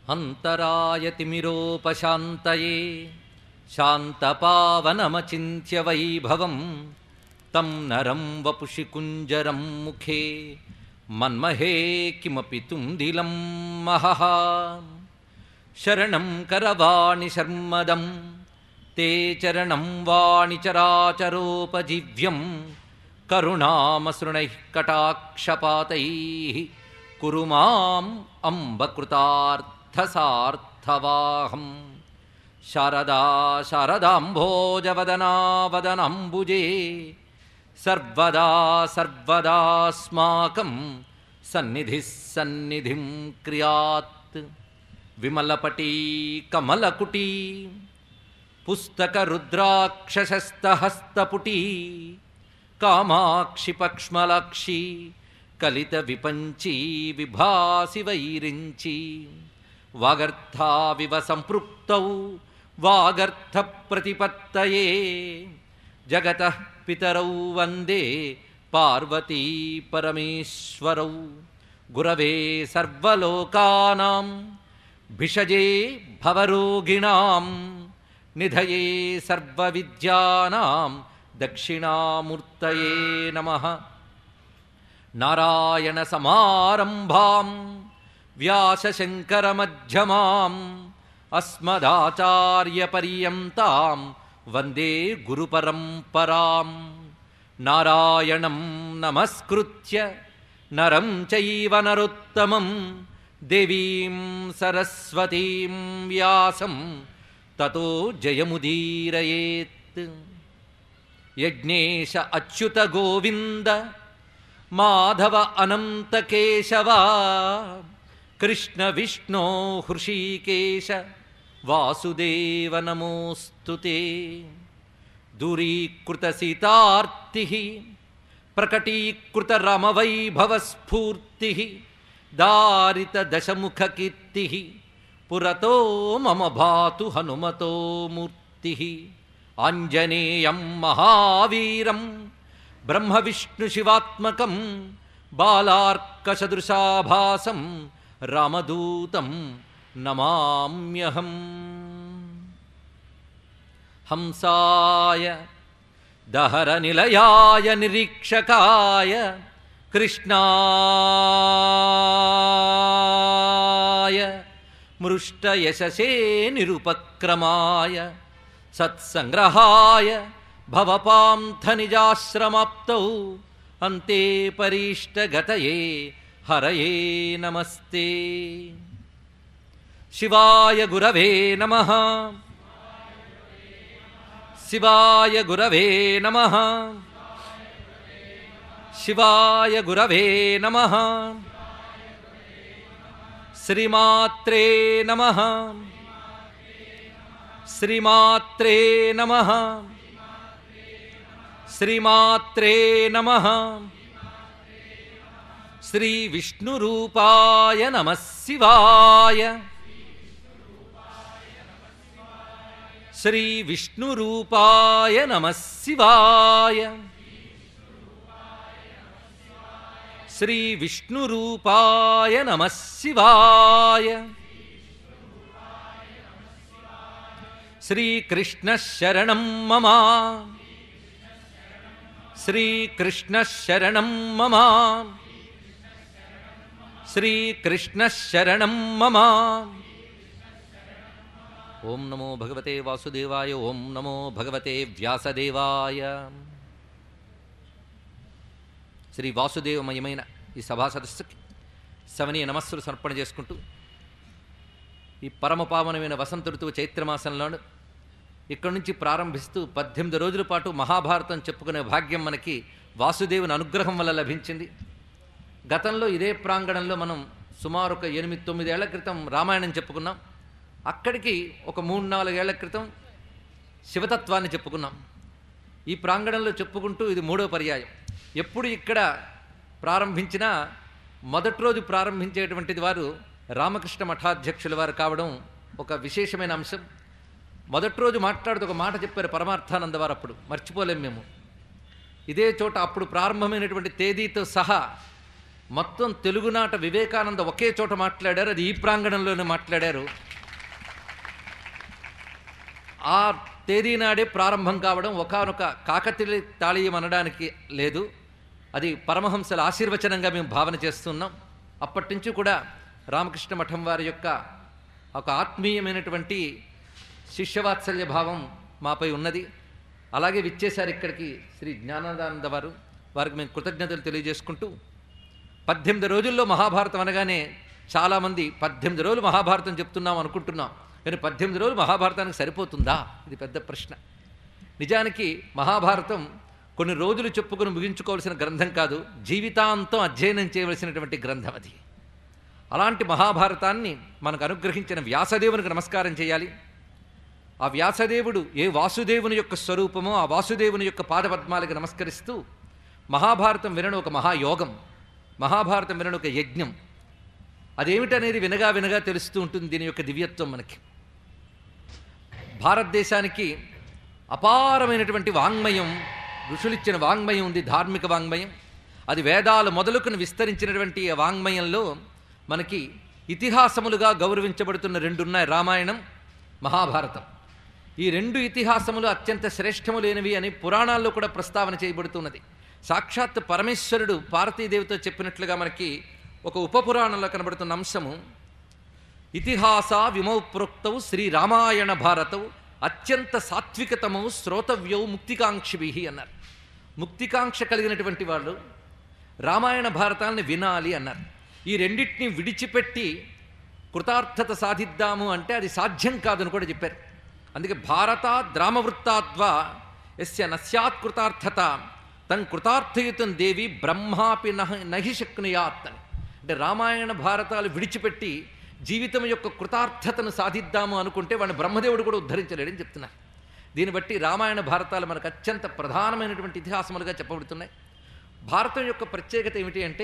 अन्तरायतिमिरोपशान्तये शान्तपावनमचिन्त्य वैभवं तं नरं वपुषि कुञ्जरं मुखे मन्महे किमपि तुम्दिलं महः शरणं करवाणि शर्मदं ते चरणं वाणिचराचरोपजीव्यं करुणामसृणैः कटाक्षपातैः कुरु माम् अम्बकृतार्थसार्थवाहम् शारदा शारदाम्भोजवदना वदनाम्बुजे सर्वदा सर्वदास्माकं सन्निधिः सन्निधिं क्रियात् विमलपटी कमलकुटी पुस्तकरुद्राक्षशस्तहस्तपुटी कामाक्षि पक्ष्मलाक्षी कलितविपञ्ची विभासि वैरिञ्ची वागर्थाविव सम्पृक्तौ वागर्थप्रतिपत्तये जगतः पितरौ वन्दे पार्वती परमेश्वरौ गुरवे सर्वलोकानां भिषजे भवरोगिणां निधये सर्वविद्यानां दक्षिणामूर्तये नमः नारायणसमारम्भां व्यासशङ्करमध्यमाम् अस्मदाचार्यपर्यन्तां वन्दे गुरुपरम्परां नारायणं नमस्कृत्य नरं चैव नरोत्तमं देवीं सरस्वतीं व्यासं ततो जयमुदीरयेत् यज्ञेश अच्युतगोविन्द माधव अनन्तकेशव कृष्णविष्णो हृषीकेश वासुदेव नमोऽस्तु ते दूरीकृतसीतार्तिः प्रकटीकृतरमवैभवस्फूर्तिः दारितदशमुखकीर्तिः पुरतो मम भातु हनुमतो मूर्तिः आञ्जनेयं महावीरं ब्रह्मविष्णुशिवात्मकं बालार्कसदृशाभासं रामदूतं नमाम्यहम् हंसाय दहरनिलयाय निरीक्षकाय कृष्णाय मृष्टयशसे निरुपक्रमाय सत्सङ्ग्रहाय भवपान्थनिजाश्रमाप्तौ अन्ते परीष्टगतये हरये नमस्ते शिवाय गुरवे नमः शिवाय गुरवे नमः शिवाय गुरवे नमः श्रीमात्रे नमः श्रीमात्रे नमः श्रीमात्रे नमः श्रीविष्णुरूपाय नमः शिवाय श्रीविष्णुरूपाय नमः शिवाय श्रीविष्णुरूपाय नमः शिवाय श्रीकृष्णशरणं मम श्रीकृष्णशरणं मम श्रीकृष्णशरणं मम ఓం నమో భగవతే వాసుదేవాయ ఓం నమో భగవతే వ్యాసదేవాయ శ్రీ వాసుదేవమయమైన ఈ సభా సదస్సుకి శవనీయ నమస్సులు సమర్పణ చేసుకుంటూ ఈ పరమపావనమైన వసంత ఋతువు చైత్రమాసంలోను ఇక్కడి నుంచి ప్రారంభిస్తూ పద్దెనిమిది రోజుల పాటు మహాభారతం చెప్పుకునే భాగ్యం మనకి వాసుదేవుని అనుగ్రహం వల్ల లభించింది గతంలో ఇదే ప్రాంగణంలో మనం సుమారు ఒక ఎనిమిది తొమ్మిదేళ్ల క్రితం రామాయణం చెప్పుకున్నాం అక్కడికి ఒక మూడు నాలుగేళ్ల క్రితం శివతత్వాన్ని చెప్పుకున్నాం ఈ ప్రాంగణంలో చెప్పుకుంటూ ఇది మూడో పర్యాయం ఎప్పుడు ఇక్కడ ప్రారంభించినా మొదటి రోజు ప్రారంభించేటువంటిది వారు రామకృష్ణ మఠాధ్యక్షుల వారు కావడం ఒక విశేషమైన అంశం మొదటి రోజు మాట్లాడుతూ ఒక మాట చెప్పారు పరమార్థానంద వారు అప్పుడు మర్చిపోలేం మేము ఇదే చోట అప్పుడు ప్రారంభమైనటువంటి తేదీతో సహా మొత్తం తెలుగునాట వివేకానంద ఒకే చోట మాట్లాడారు అది ఈ ప్రాంగణంలోనే మాట్లాడారు ఆ తేదీ నాడే ప్రారంభం కావడం ఒకనొక కాకతీయ తాళీయం అనడానికి లేదు అది పరమహంసల ఆశీర్వచనంగా మేము భావన చేస్తున్నాం అప్పటి నుంచి కూడా రామకృష్ణ మఠం వారి యొక్క ఒక ఆత్మీయమైనటువంటి శిష్యవాత్సల్య భావం మాపై ఉన్నది అలాగే విచ్చేశారు ఇక్కడికి శ్రీ జ్ఞానానంద వారు వారికి మేము కృతజ్ఞతలు తెలియజేసుకుంటూ పద్దెనిమిది రోజుల్లో మహాభారతం అనగానే చాలామంది పద్దెనిమిది రోజులు మహాభారతం చెప్తున్నాం అనుకుంటున్నాం కానీ పద్దెనిమిది రోజులు మహాభారతానికి సరిపోతుందా ఇది పెద్ద ప్రశ్న నిజానికి మహాభారతం కొన్ని రోజులు చెప్పుకొని ముగించుకోవాల్సిన గ్రంథం కాదు జీవితాంతం అధ్యయనం చేయవలసినటువంటి గ్రంథం అది అలాంటి మహాభారతాన్ని మనకు అనుగ్రహించిన వ్యాసదేవునికి నమస్కారం చేయాలి ఆ వ్యాసదేవుడు ఏ వాసుదేవుని యొక్క స్వరూపమో ఆ వాసుదేవుని యొక్క పాదపద్మాలకు నమస్కరిస్తూ మహాభారతం వినడం ఒక మహాయోగం మహాభారతం వినడం ఒక యజ్ఞం అదేమిటనేది వినగా వినగా తెలుస్తూ ఉంటుంది దీని యొక్క దివ్యత్వం మనకి భారతదేశానికి అపారమైనటువంటి వాంగ్మయం ఋషులిచ్చిన వాంగ్మయం ఉంది ధార్మిక వాంగ్మయం అది వేదాలు మొదలుకుని విస్తరించినటువంటి ఆ వాంగ్మయంలో మనకి ఇతిహాసములుగా గౌరవించబడుతున్న రెండు ఉన్నాయి రామాయణం మహాభారతం ఈ రెండు ఇతిహాసములు అత్యంత శ్రేష్టములైనవి అని పురాణాల్లో కూడా ప్రస్తావన చేయబడుతున్నది సాక్షాత్ పరమేశ్వరుడు పార్వతీదేవితో చెప్పినట్లుగా మనకి ఒక ఉపపురాణంలో కనబడుతున్న అంశము ఇతిహాస విమౌ ప్రోక్తౌ శ్రీ రామాయణ భారతౌ అత్యంత సాత్వికతమౌ శ్రోతవ్యౌ ముక్తికాంక్షిభి అన్నారు ముక్తికాంక్ష కలిగినటువంటి వాళ్ళు రామాయణ భారతాలని వినాలి అన్నారు ఈ రెండింటిని విడిచిపెట్టి కృతార్థత సాధిద్దాము అంటే అది సాధ్యం కాదని కూడా చెప్పారు అందుకే భారత ద్రామవృత్తాద్వా ఎస్య నస్యాత్ కృతార్థత తన్ కృతార్థయుతం దేవి బ్రహ్మాపి నహ నహి శక్నుయాత్ అని అంటే రామాయణ భారతాలు విడిచిపెట్టి జీవితం యొక్క కృతార్థతను సాధిద్దాము అనుకుంటే వాడిని బ్రహ్మదేవుడు కూడా ఉద్ధరించలేడని చెప్తున్నారు దీన్ని బట్టి రామాయణ భారతాలు మనకు అత్యంత ప్రధానమైనటువంటి ఇతిహాసములుగా చెప్పబడుతున్నాయి భారతం యొక్క ప్రత్యేకత ఏమిటి అంటే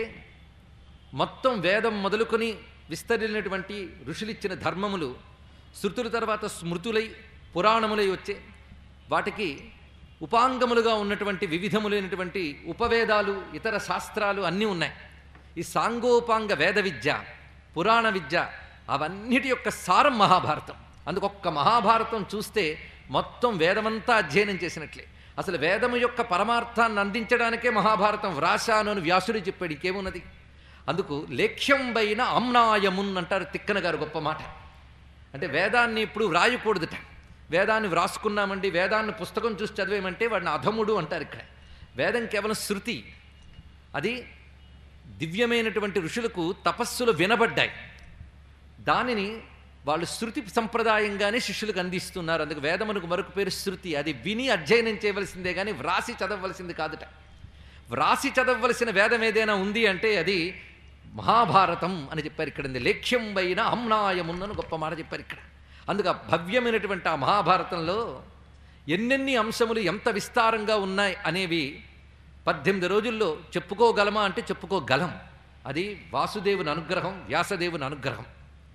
మొత్తం వేదం మొదలుకొని విస్తరినటువంటి ఋషులిచ్చిన ధర్మములు శృతుల తర్వాత స్మృతులై పురాణములై వచ్చే వాటికి ఉపాంగములుగా ఉన్నటువంటి వివిధములైనటువంటి ఉపవేదాలు ఇతర శాస్త్రాలు అన్నీ ఉన్నాయి ఈ సాంగోపాంగ వేద విద్య పురాణ విద్య అవన్నిటి యొక్క సారం మహాభారతం అందుకు ఒక్క మహాభారతం చూస్తే మొత్తం వేదమంతా అధ్యయనం చేసినట్లే అసలు వేదము యొక్క పరమార్థాన్ని అందించడానికే మహాభారతం వ్రాశాను అని వ్యాసుడు చెప్పాడు ఇంకేమున్నది అందుకు లేఖ్యం పైన అమ్నాయమున్ అంటారు తిక్కన గారు గొప్ప మాట అంటే వేదాన్ని ఇప్పుడు వ్రాయకూడదుట వేదాన్ని వ్రాసుకున్నామండి వేదాన్ని పుస్తకం చూసి చదివేమంటే వాడిని అధముడు అంటారు ఇక్కడ వేదం కేవలం శృతి అది దివ్యమైనటువంటి ఋషులకు తపస్సులు వినబడ్డాయి దానిని వాళ్ళు శృతి సంప్రదాయంగానే శిష్యులకు అందిస్తున్నారు అందుకు వేదమునకు మరొక పేరు శృతి అది విని అధ్యయనం చేయవలసిందే కానీ వ్రాసి చదవవలసింది కాదుట వ్రాసి చదవవలసిన వేదం ఏదైనా ఉంది అంటే అది మహాభారతం అని చెప్పారు ఇక్కడ లేఖ్యం వైన అమ్నాయమున్నను గొప్ప మాట చెప్పారు ఇక్కడ అందుకు ఆ భవ్యమైనటువంటి ఆ మహాభారతంలో ఎన్నెన్ని అంశములు ఎంత విస్తారంగా ఉన్నాయి అనేవి పద్దెనిమిది రోజుల్లో చెప్పుకోగలమా అంటే చెప్పుకోగలం అది వాసుదేవుని అనుగ్రహం వ్యాసదేవుని అనుగ్రహం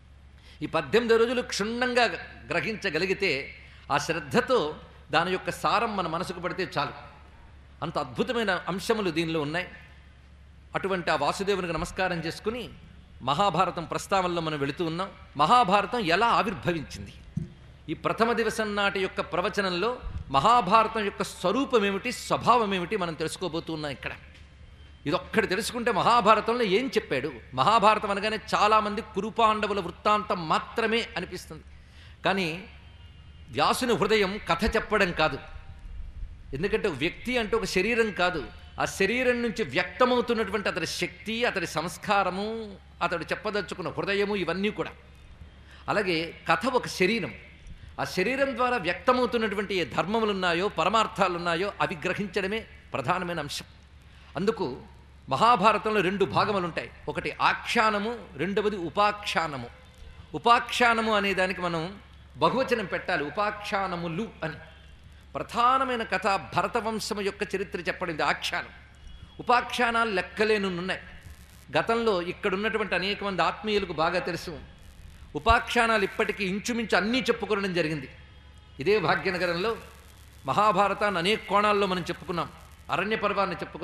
ఈ పద్దెనిమిది రోజులు క్షుణ్ణంగా గ్రహించగలిగితే ఆ శ్రద్ధతో దాని యొక్క సారం మన మనసుకు పడితే చాలు అంత అద్భుతమైన అంశములు దీనిలో ఉన్నాయి అటువంటి ఆ వాసుదేవునికి నమస్కారం చేసుకుని మహాభారతం ప్రస్తావనలో మనం వెళుతూ ఉన్నాం మహాభారతం ఎలా ఆవిర్భవించింది ఈ ప్రథమ దివసం నాటి యొక్క ప్రవచనంలో మహాభారతం యొక్క స్వరూపం ఏమిటి స్వభావం ఏమిటి మనం తెలుసుకోబోతున్నాం ఇక్కడ ఇదొక్కటి తెలుసుకుంటే మహాభారతంలో ఏం చెప్పాడు మహాభారతం అనగానే చాలామంది కురుపాండవుల వృత్తాంతం మాత్రమే అనిపిస్తుంది కానీ వ్యాసుని హృదయం కథ చెప్పడం కాదు ఎందుకంటే వ్యక్తి అంటే ఒక శరీరం కాదు ఆ శరీరం నుంచి వ్యక్తమవుతున్నటువంటి అతడి శక్తి అతడి సంస్కారము అతడు చెప్పదలుచుకున్న హృదయము ఇవన్నీ కూడా అలాగే కథ ఒక శరీరం ఆ శరీరం ద్వారా వ్యక్తమవుతున్నటువంటి ఏ ధర్మములు ఉన్నాయో పరమార్థాలు ఉన్నాయో అవి గ్రహించడమే ప్రధానమైన అంశం అందుకు మహాభారతంలో రెండు భాగములు ఉంటాయి ఒకటి ఆఖ్యానము రెండవది ఉపాఖ్యానము ఉపాఖ్యానము అనే దానికి మనం బహువచనం పెట్టాలి ఉపాఖ్యానములు అని ప్రధానమైన కథ భరతవంశము యొక్క చరిత్ర చెప్పడింది ఆఖ్యానం ఉపాఖ్యానాలు లెక్కలేనున్నాయి గతంలో ఇక్కడ ఉన్నటువంటి అనేక మంది ఆత్మీయులకు బాగా తెలుసు ఉపాఖ్యానాలు ఇప్పటికీ ఇంచుమించు అన్నీ చెప్పుకోవడం జరిగింది ఇదే భాగ్యనగరంలో మహాభారతాన్ని అనేక కోణాల్లో మనం చెప్పుకున్నాం అరణ్య పర్వాన్ని చెప్పుకున్నాం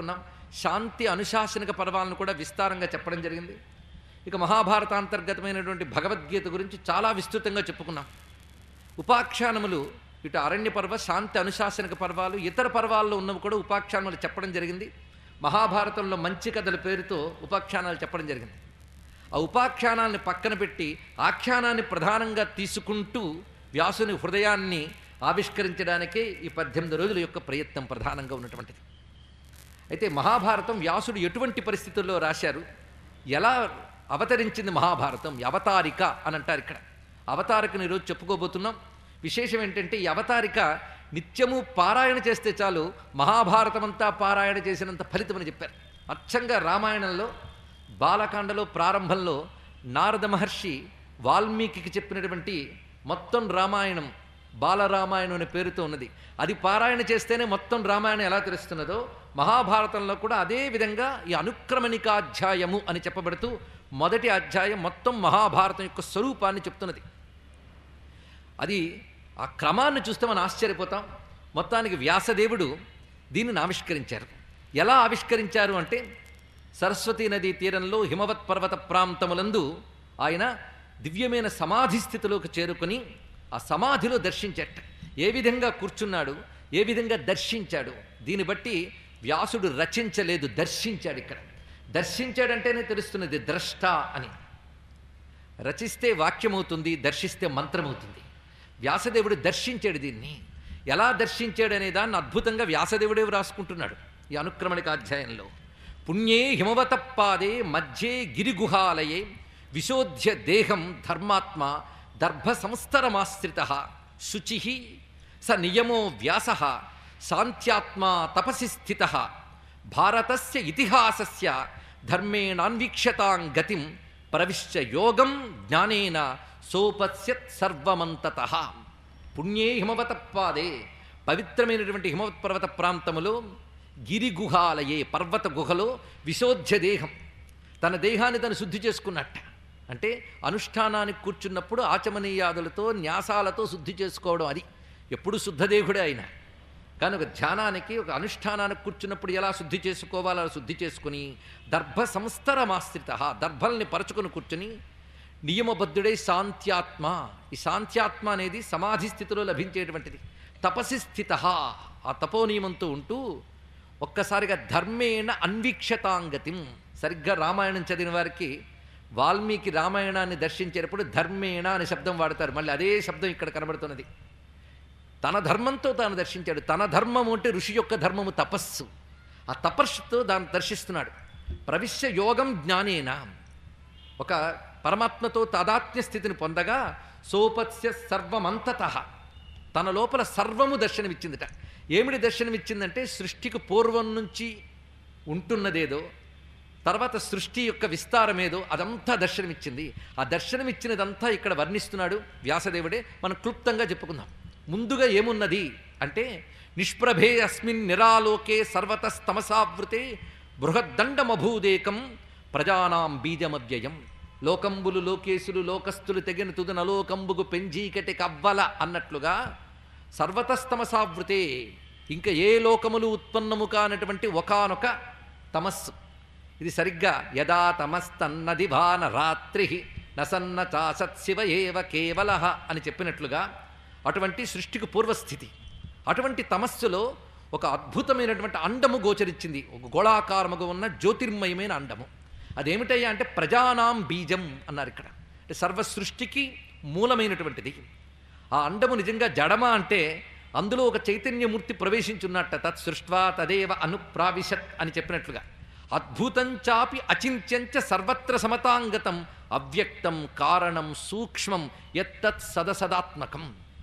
శాంతి అనుశాసనిక పర్వాలను కూడా విస్తారంగా చెప్పడం జరిగింది ఇక మహాభారతాంతర్గతమైనటువంటి భగవద్గీత గురించి చాలా విస్తృతంగా చెప్పుకున్నాం ఉపాఖ్యానములు ఇటు అరణ్య పర్వ శాంతి అనుశాసనిక పర్వాలు ఇతర పర్వాల్లో ఉన్నవి కూడా ఉపాఖ్యానములు చెప్పడం జరిగింది మహాభారతంలో మంచి కథల పేరుతో ఉపాఖ్యానాలు చెప్పడం జరిగింది ఆ ఉపాఖ్యానాన్ని పక్కన పెట్టి ఆఖ్యానాన్ని ప్రధానంగా తీసుకుంటూ వ్యాసుని హృదయాన్ని ఆవిష్కరించడానికే ఈ పద్దెనిమిది రోజుల యొక్క ప్రయత్నం ప్రధానంగా ఉన్నటువంటిది అయితే మహాభారతం వ్యాసుడు ఎటువంటి పరిస్థితుల్లో రాశారు ఎలా అవతరించింది మహాభారతం ఈ అవతారిక అని అంటారు ఇక్కడ అవతారికను ఈరోజు చెప్పుకోబోతున్నాం విశేషం ఏంటంటే ఈ అవతారిక నిత్యము పారాయణ చేస్తే చాలు మహాభారతం అంతా పారాయణ చేసినంత ఫలితమని చెప్పారు అచ్చంగా రామాయణంలో బాలకాండలో ప్రారంభంలో నారద మహర్షి వాల్మీకి చెప్పినటువంటి మొత్తం రామాయణం బాలరామాయణం అనే పేరుతో ఉన్నది అది పారాయణ చేస్తేనే మొత్తం రామాయణం ఎలా తెలుస్తున్నదో మహాభారతంలో కూడా అదే విధంగా ఈ అనుక్రమణికాధ్యాయము అని చెప్పబడుతూ మొదటి అధ్యాయం మొత్తం మహాభారతం యొక్క స్వరూపాన్ని చెప్తున్నది అది ఆ క్రమాన్ని చూస్తే మనం ఆశ్చర్యపోతాం మొత్తానికి వ్యాసదేవుడు దీనిని ఆవిష్కరించారు ఎలా ఆవిష్కరించారు అంటే సరస్వతీ నదీ తీరంలో హిమవత్ పర్వత ప్రాంతములందు ఆయన దివ్యమైన సమాధి స్థితిలోకి చేరుకొని ఆ సమాధిలో దర్శించట ఏ విధంగా కూర్చున్నాడు ఏ విధంగా దర్శించాడు దీన్ని బట్టి వ్యాసుడు రచించలేదు దర్శించాడు ఇక్కడ దర్శించాడంటేనే తెలుస్తున్నది ద్రష్ట అని రచిస్తే వాక్యమవుతుంది దర్శిస్తే మంత్రమవుతుంది వ్యాసదేవుడు దర్శించాడు దీన్ని ఎలా దర్శించాడు అనే దాన్ని అద్భుతంగా వ్యాసదేవుడే వ్రాసుకుంటున్నాడు ఈ అనుక్రమణిక అధ్యాయంలో పుణ్యే హిమవతప్పాదే మధ్యే గిరిగుహాలయే విశోధ్య దేహం ధర్మాత్మ దర్భ సంస్తరమాశ్రిత శుచి స నియమో వ్యాస శాంత్యాత్మా తపసి స్థిత భారతస్య ఇతిహాసస్య ధర్మేణాన్వీక్షతాం గతిం ప్రవిశ్య యోగం జ్ఞానేన సోపత్స్యత్ సర్వమంతత పుణ్యే హిమవతపాదే పవిత్రమైనటువంటి హిమవత్ పర్వత ప్రాంతములో గిరిగుహాలయే పర్వత గుహలో విశోధ్య దేహం తన దేహాన్ని తను శుద్ధి చేసుకున్నట్ట అంటే అనుష్ఠానానికి కూర్చున్నప్పుడు ఆచమనీయాదులతో న్యాసాలతో శుద్ధి చేసుకోవడం అది ఎప్పుడు శుద్ధదేహుడే ఆయన కానీ ఒక ధ్యానానికి ఒక అనుష్ఠానానికి కూర్చున్నప్పుడు ఎలా శుద్ధి చేసుకోవాలో అలా శుద్ధి చేసుకుని దర్భ సంస్తరమాశ్రిత దర్భల్ని పరచుకొని కూర్చుని నియమబద్ధుడై శాంత్యాత్మ ఈ శాంత్యాత్మ అనేది సమాధి స్థితిలో లభించేటువంటిది తపసి స్థిత ఆ తపోనియమంతో ఉంటూ ఒక్కసారిగా ధర్మేణ అన్వీక్షతాంగతిం సరిగ్గా రామాయణం చదివిన వారికి వాల్మీకి రామాయణాన్ని దర్శించేటప్పుడు ధర్మేణ అనే శబ్దం వాడతారు మళ్ళీ అదే శబ్దం ఇక్కడ కనబడుతున్నది తన ధర్మంతో తాను దర్శించాడు తన ధర్మము అంటే ఋషి యొక్క ధర్మము తపస్సు ఆ తపస్సుతో దాన్ని దర్శిస్తున్నాడు ప్రవిశ్య యోగం జ్ఞానేన ఒక పరమాత్మతో తాదాత్మ్య స్థితిని పొందగా సోపత్స్య సర్వమంతత తన లోపల సర్వము దర్శనమిచ్చిందిట ఏమిటి దర్శనమిచ్చిందంటే సృష్టికి పూర్వం నుంచి ఉంటున్నదేదో తర్వాత సృష్టి యొక్క విస్తారమేదో అదంతా దర్శనమిచ్చింది ఆ దర్శనమిచ్చినదంతా ఇక్కడ వర్ణిస్తున్నాడు వ్యాసదేవుడే మనం క్లుప్తంగా చెప్పుకుందాం ముందుగా ఏమున్నది అంటే నిష్ప్రభే అస్మిన్ నిరాలోకే సర్వతస్తమసావృతే బృహద్దండమభూదేకం ప్రజానాం బీజమవ్యయం లోకంబులు లోకేశులు లోకస్తులు తెగిన తుదు నలోకంబుగు పెంజీకటి కవ్వల అన్నట్లుగా సర్వతస్తమసావృతే ఇంకా ఏ లోకములు ఉత్పన్నము కానటువంటి ఒకానొక తమస్సు ఇది సరిగ్గా యదా తమస్తన్నది భాన రాత్రి నసన్న చాసత్ శివ ఏవ కేవల అని చెప్పినట్లుగా అటువంటి సృష్టికి పూర్వస్థితి అటువంటి తమస్సులో ఒక అద్భుతమైనటువంటి అండము గోచరించింది ఒక గోళాకారముగా ఉన్న జ్యోతిర్మయమైన అండము అదేమిటయ్యా అంటే ప్రజానాం బీజం అన్నారు ఇక్కడ అంటే సర్వ సృష్టికి మూలమైనటువంటిది ఆ అండము నిజంగా జడమా అంటే అందులో ఒక చైతన్యమూర్తి ప్రవేశించున్నట్ట తత్ సృష్వా తదేవ అనుప్రావిశత్ అని చెప్పినట్లుగా అద్భుతం చాపి అచింత్యంచ సర్వత్ర సమతాంగతం అవ్యక్తం కారణం సూక్ష్మం ఎత్తత్ సదసదాత్మకం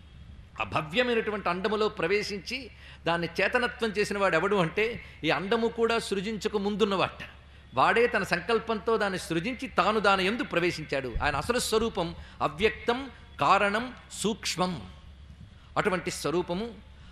ఆ భవ్యమైనటువంటి అండములో ప్రవేశించి దాన్ని చేతనత్వం చేసిన వాడు ఎవడు అంటే ఈ అండము కూడా సృజించక ముందున్నవాట వాడే తన సంకల్పంతో దాన్ని సృజించి తాను దాని ఎందు ప్రవేశించాడు ఆయన అసలు స్వరూపం అవ్యక్తం కారణం సూక్ష్మం అటువంటి స్వరూపము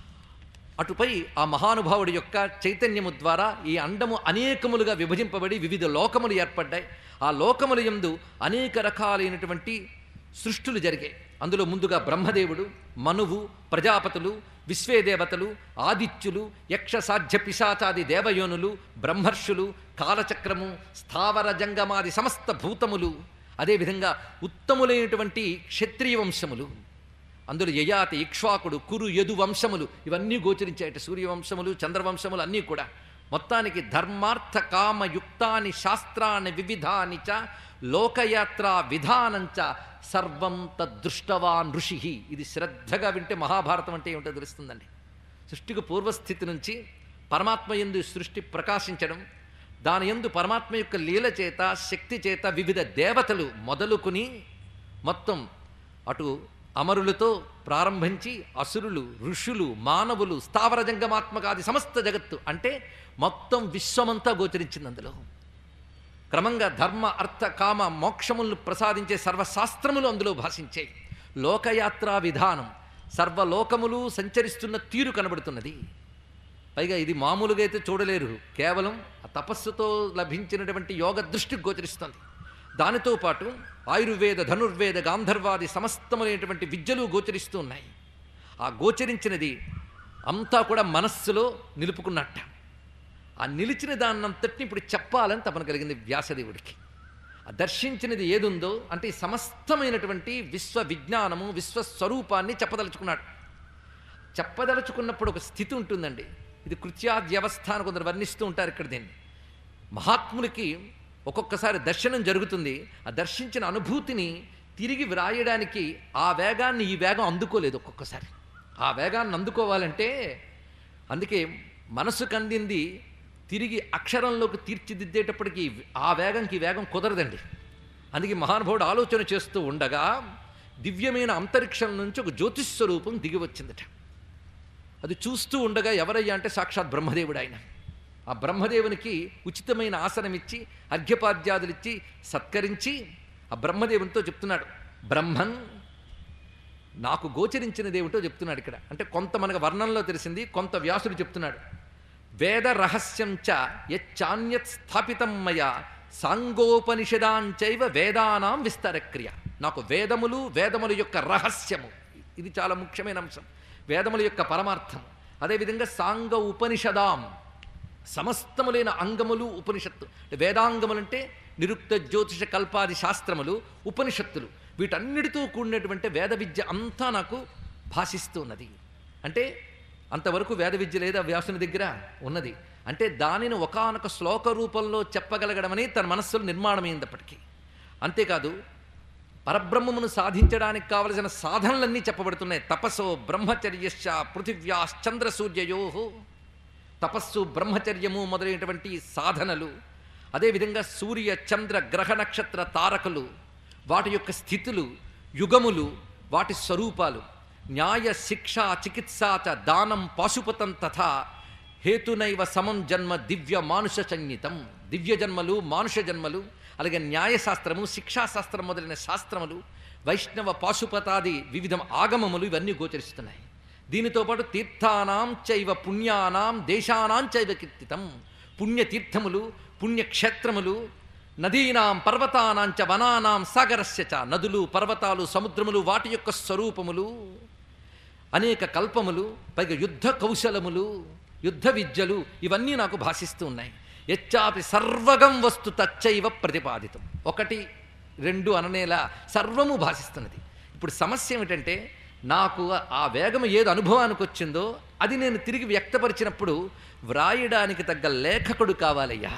అటుపై ఆ మహానుభావుడి యొక్క చైతన్యము ద్వారా ఈ అండము అనేకములుగా విభజింపబడి వివిధ లోకములు ఏర్పడ్డాయి ఆ లోకముల యందు అనేక రకాలైనటువంటి సృష్టులు జరిగాయి అందులో ముందుగా బ్రహ్మదేవుడు మనువు ప్రజాపతులు విశ్వే దేవతలు ఆదిత్యులు యక్ష సాధ్య పిశాచాది దేవయోనులు బ్రహ్మర్షులు కాలచక్రము స్థావర జంగమాది సమస్త భూతములు అదేవిధంగా ఉత్తములైనటువంటి క్షత్రియ వంశములు అందులో యయాతి ఇక్ష్వాకుడు కురు యదు వంశములు ఇవన్నీ గోచరించాయట సూర్యవంశములు చంద్రవంశములు అన్నీ కూడా మొత్తానికి ధర్మార్థ కామ యుక్తాని శాస్త్రాన్ని వివిధాని చ లోకయాత్ర విధానంచ సర్వం తద్దృష్టవాన్ ఋషి ఇది శ్రద్ధగా వింటే మహాభారతం అంటే ఏమిటో తెలుస్తుందండి సృష్టికి పూర్వస్థితి నుంచి పరమాత్మ ఎందు సృష్టి ప్రకాశించడం దాని ఎందు పరమాత్మ యొక్క లీల చేత శక్తి చేత వివిధ దేవతలు మొదలుకుని మొత్తం అటు అమరులతో ప్రారంభించి అసురులు ఋషులు మానవులు స్థావర జంగమాత్మకాది సమస్త జగత్తు అంటే మొత్తం విశ్వమంతా గోచరించింది అందులో క్రమంగా ధర్మ అర్థ కామ మోక్షములను ప్రసాదించే సర్వశాస్త్రములు అందులో భాషించాయి లోకయాత్రా విధానం సర్వలోకములు సంచరిస్తున్న తీరు కనబడుతున్నది పైగా ఇది మామూలుగా అయితే చూడలేరు కేవలం ఆ తపస్సుతో లభించినటువంటి యోగ దృష్టికి గోచరిస్తుంది దానితో పాటు ఆయుర్వేద ధనుర్వేద గాంధర్వాది సమస్తములైనటువంటి విద్యలు గోచరిస్తూ ఉన్నాయి ఆ గోచరించినది అంతా కూడా మనస్సులో నిలుపుకున్నట్ట ఆ నిలిచిన దాన్నంతటిని ఇప్పుడు చెప్పాలని తపన కలిగింది వ్యాసదేవుడికి ఆ దర్శించినది ఏదుందో అంటే ఈ సమస్తమైనటువంటి విశ్వ విజ్ఞానము విశ్వస్వరూపాన్ని చెప్పదలుచుకున్నాడు చెప్పదలుచుకున్నప్పుడు ఒక స్థితి ఉంటుందండి ఇది కృత్యాద్యవస్థ అని కొందరు వర్ణిస్తూ ఉంటారు ఇక్కడ దీన్ని మహాత్ములకి ఒక్కొక్కసారి దర్శనం జరుగుతుంది ఆ దర్శించిన అనుభూతిని తిరిగి వ్రాయడానికి ఆ వేగాన్ని ఈ వేగం అందుకోలేదు ఒక్కొక్కసారి ఆ వేగాన్ని అందుకోవాలంటే అందుకే మనసుకు అందింది తిరిగి అక్షరంలోకి తీర్చిదిద్దేటప్పటికి ఆ వేగంకి ఈ వేగం కుదరదండి అందుకే మహానుభావుడు ఆలోచన చేస్తూ ఉండగా దివ్యమైన అంతరిక్షం నుంచి ఒక జ్యోతిస్వరూపం దిగి వచ్చిందట అది చూస్తూ ఉండగా ఎవరయ్యా అంటే సాక్షాత్ బ్రహ్మదేవుడు ఆయన ఆ బ్రహ్మదేవునికి ఉచితమైన ఆసనమిచ్చి అర్ఘ్యపాద్యాదులిచ్చి సత్కరించి ఆ బ్రహ్మదేవునితో చెప్తున్నాడు బ్రహ్మన్ నాకు గోచరించినదేమిటో చెప్తున్నాడు ఇక్కడ అంటే కొంత మనకు వర్ణంలో తెలిసింది కొంత వ్యాసుడు చెప్తున్నాడు వేద రహస్యం చ యచ్చాన్యత్ స్థాపితం మయా సాంగోపనిషదాంచైవ వేదానాం విస్తరక్రియ నాకు వేదములు వేదముల యొక్క రహస్యము ఇది చాలా ముఖ్యమైన అంశం వేదముల యొక్క పరమార్థం అదేవిధంగా సాంగ ఉపనిషదాం సమస్తములైన అంగములు ఉపనిషత్తు అంటే వేదాంగములంటే నిరుక్త జ్యోతిష కల్పాది శాస్త్రములు ఉపనిషత్తులు వీటన్నిటితో కూడినటువంటి వేద విద్య అంతా నాకు భాషిస్తూ ఉన్నది అంటే అంతవరకు వేద విద్య లేదా వ్యాసుని దగ్గర ఉన్నది అంటే దానిని ఒకానొక శ్లోక రూపంలో చెప్పగలగడమని తన మనస్సులో నిర్మాణమైందప్పటికీ అంతేకాదు పరబ్రహ్మమును సాధించడానికి కావలసిన సాధనలన్నీ చెప్పబడుతున్నాయి తపస్సో బ్రహ్మచర్యశ్చ పృథివ్యాశ్చంద్ర సూర్యయో తపస్సు బ్రహ్మచర్యము మొదలైనటువంటి సాధనలు అదేవిధంగా సూర్య చంద్ర గ్రహ నక్షత్ర తారకులు వాటి యొక్క స్థితులు యుగములు వాటి స్వరూపాలు న్యాయ శిక్ష చికిత్సా చ దానం పాశుపతం తథా హేతునైవ సమం జన్మ దివ్య మానుష సంగీతం దివ్య జన్మలు మానుష జన్మలు అలాగే న్యాయశాస్త్రము శిక్షాశాస్త్రం మొదలైన శాస్త్రములు వైష్ణవ పాశుపతాది వివిధ ఆగమములు ఇవన్నీ గోచరిస్తున్నాయి దీనితో పాటు తీర్థానాం చైవ పుణ్యానాం దేశానాం చైవ కీర్తితం పుణ్యతీర్థములు పుణ్యక్షేత్రములు నదీనాం పర్వతానాంచ వనానాం సాగరస్య చ నదులు పర్వతాలు సముద్రములు వాటి యొక్క స్వరూపములు అనేక కల్పములు పైగా యుద్ధ కౌశలములు యుద్ధ విద్యలు ఇవన్నీ నాకు భాషిస్తూ ఉన్నాయి ఎచ్చాపి సర్వగం వస్తు తచ్చైవ ప్రతిపాదితం ఒకటి రెండు అననేలా సర్వము భాషిస్తున్నది ఇప్పుడు సమస్య ఏమిటంటే నాకు ఆ వేగం ఏది అనుభవానికి వచ్చిందో అది నేను తిరిగి వ్యక్తపరిచినప్పుడు వ్రాయడానికి తగ్గ లేఖకుడు కావాలయ్యా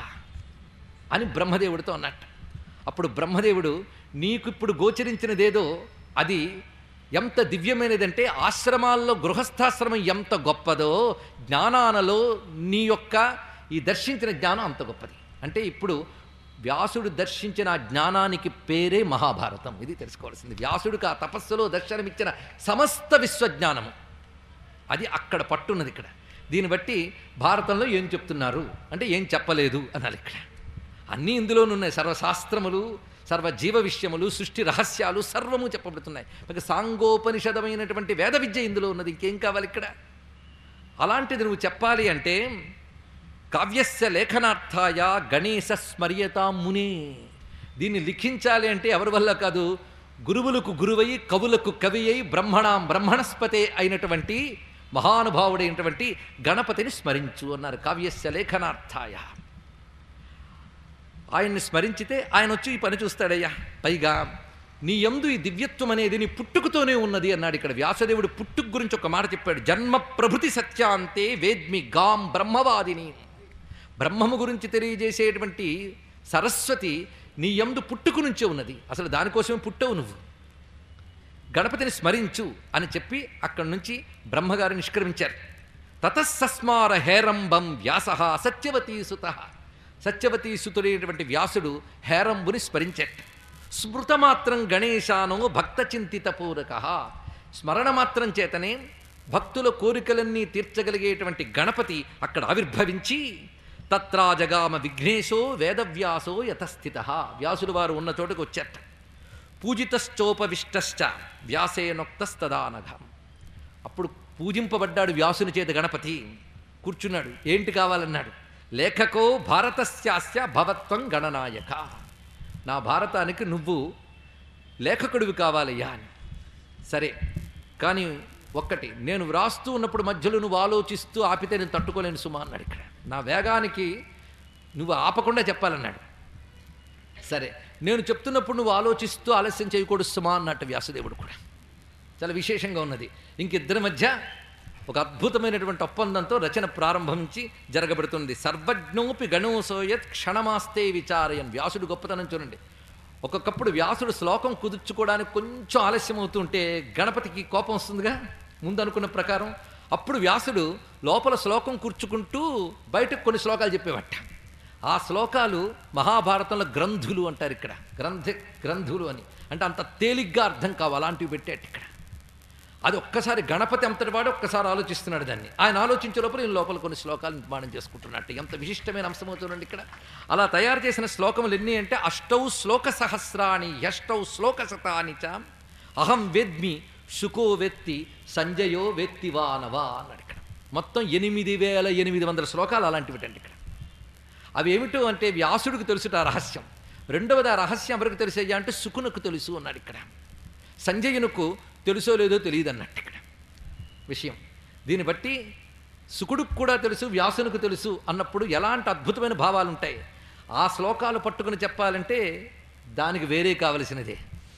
అని బ్రహ్మదేవుడితో అన్నట్ట అప్పుడు బ్రహ్మదేవుడు నీకు ఇప్పుడు గోచరించినదేదో అది ఎంత దివ్యమైనదంటే ఆశ్రమాల్లో గృహస్థాశ్రమం ఎంత గొప్పదో జ్ఞానానలో నీ యొక్క ఈ దర్శించిన జ్ఞానం అంత గొప్పది అంటే ఇప్పుడు వ్యాసుడు దర్శించిన ఆ జ్ఞానానికి పేరే మహాభారతం ఇది తెలుసుకోవాల్సింది వ్యాసుడికి ఆ తపస్సులో దర్శనమిచ్చిన సమస్త విశ్వజ్ఞానము అది అక్కడ పట్టున్నది ఇక్కడ దీన్ని బట్టి భారతంలో ఏం చెప్తున్నారు అంటే ఏం చెప్పలేదు అనాలి ఇక్కడ అన్నీ ఇందులోనున్నాయి సర్వశాస్త్రములు సర్వ జీవ విషయములు సృష్టి రహస్యాలు సర్వము చెప్పబడుతున్నాయి ఒక సాంగోపనిషదమైనటువంటి వేద విద్య ఇందులో ఉన్నది ఇంకేం కావాలి ఇక్కడ అలాంటిది నువ్వు చెప్పాలి అంటే కావ్యస్య లేఖనార్థాయ గణేశ స్మర్యతా మునే దీన్ని లిఖించాలి అంటే ఎవరి వల్ల కాదు గురువులకు గురువై కవులకు కవి అయి బ్రహ్మణాం బ్రహ్మణస్పతే అయినటువంటి మహానుభావుడైనటువంటి గణపతిని స్మరించు అన్నారు కావ్యస్య లేఖనార్థాయ ఆయన్ని స్మరించితే ఆయన వచ్చి ఈ పని చూస్తాడయ్యా పైగా నీ యందు ఈ దివ్యత్వం అనేది నీ పుట్టుకతోనే ఉన్నది అన్నాడు ఇక్కడ వ్యాసదేవుడు పుట్టుక గురించి ఒక మాట చెప్పాడు జన్మ ప్రభృతి సత్యాంతే వేద్మి గాం బ్రహ్మవాదిని బ్రహ్మము గురించి తెలియజేసేటువంటి సరస్వతి నీ యందు పుట్టుకు నుంచే ఉన్నది అసలు దానికోసమే పుట్టవు నువ్వు గణపతిని స్మరించు అని చెప్పి అక్కడి నుంచి బ్రహ్మగారు నిష్క్రమించారు తతస్సస్మార హేరంబం వ్యాస సత్యవతీ సుత సత్యవతీ సుతుడైనటువంటి వ్యాసుడు హేరంబుని స్మరించాడు స్మృతమాత్రం గణేశానో భక్త చింతిత పూరక స్మరణ మాత్రం చేతనే భక్తుల కోరికలన్నీ తీర్చగలిగేటువంటి గణపతి అక్కడ ఆవిర్భవించి తత్రా జగామ విఘ్నేశో వేదవ్యాసో యతస్థిత వ్యాసుడు వారు ఉన్న చోటుకు వచ్చారట పూజితశ్చోపవిష్టశ్చ వ్యాసేనొక్తస్తదానఘం అప్పుడు పూజింపబడ్డాడు వ్యాసుని చేత గణపతి కూర్చున్నాడు ఏంటి కావాలన్నాడు లేఖకో భారతస్యాస్య భవత్వం గణనాయక నా భారతానికి నువ్వు లేఖకుడివి కావాలయ్యా అని సరే కానీ ఒక్కటి నేను వ్రాస్తూ ఉన్నప్పుడు మధ్యలో నువ్వు ఆలోచిస్తూ ఆపితే నేను తట్టుకోలేను సుమా అన్నాడు ఇక్కడ నా వేగానికి నువ్వు ఆపకుండా చెప్పాలన్నాడు సరే నేను చెప్తున్నప్పుడు నువ్వు ఆలోచిస్తూ ఆలస్యం చేయకూడదు సుమా అన్నట్టు వ్యాసదేవుడు కూడా చాలా విశేషంగా ఉన్నది ఇంకిద్దరి మధ్య ఒక అద్భుతమైనటువంటి ఒప్పందంతో రచన ప్రారంభించి జరగబడుతుంది సర్వజ్ఞోపి గణోసోయత్ క్షణమాస్తే విచారయన్ వ్యాసుడు గొప్పతనం చూడండి ఒక్కొక్కప్పుడు వ్యాసుడు శ్లోకం కుదుర్చుకోవడానికి కొంచెం ఆలస్యం అవుతుంటే గణపతికి కోపం వస్తుందిగా ముందు అనుకున్న ప్రకారం అప్పుడు వ్యాసుడు లోపల శ్లోకం కూర్చుకుంటూ బయటకు కొన్ని శ్లోకాలు చెప్పేవట ఆ శ్లోకాలు మహాభారతంలో గ్రంథులు అంటారు ఇక్కడ గ్రంథ గ్రంథులు అని అంటే అంత తేలిగ్గా అర్థం కావు అలాంటివి పెట్టేట ఇక్కడ అది ఒక్కసారి గణపతి అంతటి వాడు ఒక్కసారి ఆలోచిస్తున్నాడు దాన్ని ఆయన ఆలోచించే లోపల ఈయన లోపల కొన్ని శ్లోకాలు నిర్మాణం చేసుకుంటున్నట్టు ఎంత విశిష్టమైన అంశం అవుతుందండి ఇక్కడ అలా తయారు చేసిన శ్లోకములు ఎన్ని అంటే అష్టౌ శ్లోక సహస్రాణి యష్టౌ శ్లోక శతాని చ అహం వేద్మి శుకో వెత్తి సంజయో వెత్తివానవా అన్నాడు ఇక్కడ మొత్తం ఎనిమిది వేల ఎనిమిది వందల శ్లోకాలు అలాంటివి అండి ఇక్కడ అవి ఏమిటో అంటే వ్యాసుడికి తెలుసుట ఆ రహస్యం రెండవది ఆ రహస్యం ఎవరికి తెలిసయ్యా అంటే సుకునకు తెలుసు అన్నాడు ఇక్కడ సంజయునకు తెలుసో లేదో తెలియదు అన్నట్టు ఇక్కడ విషయం దీన్ని బట్టి సుకుడికి కూడా తెలుసు వ్యాసునికి తెలుసు అన్నప్పుడు ఎలాంటి అద్భుతమైన భావాలు ఉంటాయి ఆ శ్లోకాలు పట్టుకుని చెప్పాలంటే దానికి వేరే కావలసినదే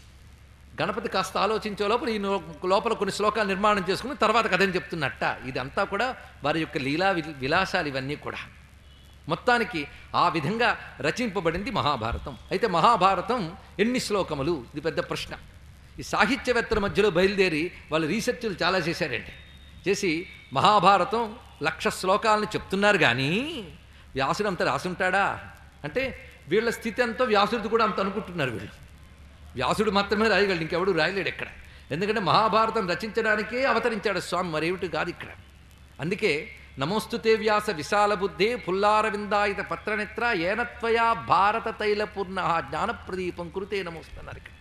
గణపతి కాస్త ఆలోచించే లోపల ఈ లో- లోపల కొన్ని శ్లోకాలు నిర్మాణం చేసుకుని తర్వాత కథని చెప్తున్నట్ట ఇదంతా కూడా వారి యొక్క లీలా వి- విలాసాలు ఇవన్నీ కూడా మొత్తానికి ఆ విధంగా రచింపబడింది మహాభారతం అయితే మహాభారతం ఎన్ని శ్లోకములు ఇది పెద్ద ప్రశ్న ఈ సాహిత్యవేత్తల మధ్యలో బయలుదేరి వాళ్ళు రీసెర్చ్లు చాలా చేశారండి చేసి మహాభారతం లక్ష శ్లోకాలను చెప్తున్నారు కానీ వ్యాసుడు అంత రాసుంటాడా అంటే వీళ్ళ స్థితి అంతా వ్యాసుడిది కూడా అంత అనుకుంటున్నారు వీళ్ళు వ్యాసుడు మాత్రమే రాయగలడు ఇంకెవడు రాయలేడు ఇక్కడ ఎందుకంటే మహాభారతం రచించడానికే అవతరించాడు స్వామి మరేమిటి కాదు ఇక్కడ అందుకే నమోస్తుతే వ్యాస విశాల బుద్ధే పుల్లారవిందాయిత పత్రనేత్ర ఏనత్వయా భారత తైలపూర్ణ జ్ఞానప్రదీపం కురుతే నమోస్తున్నారు ఇక్కడ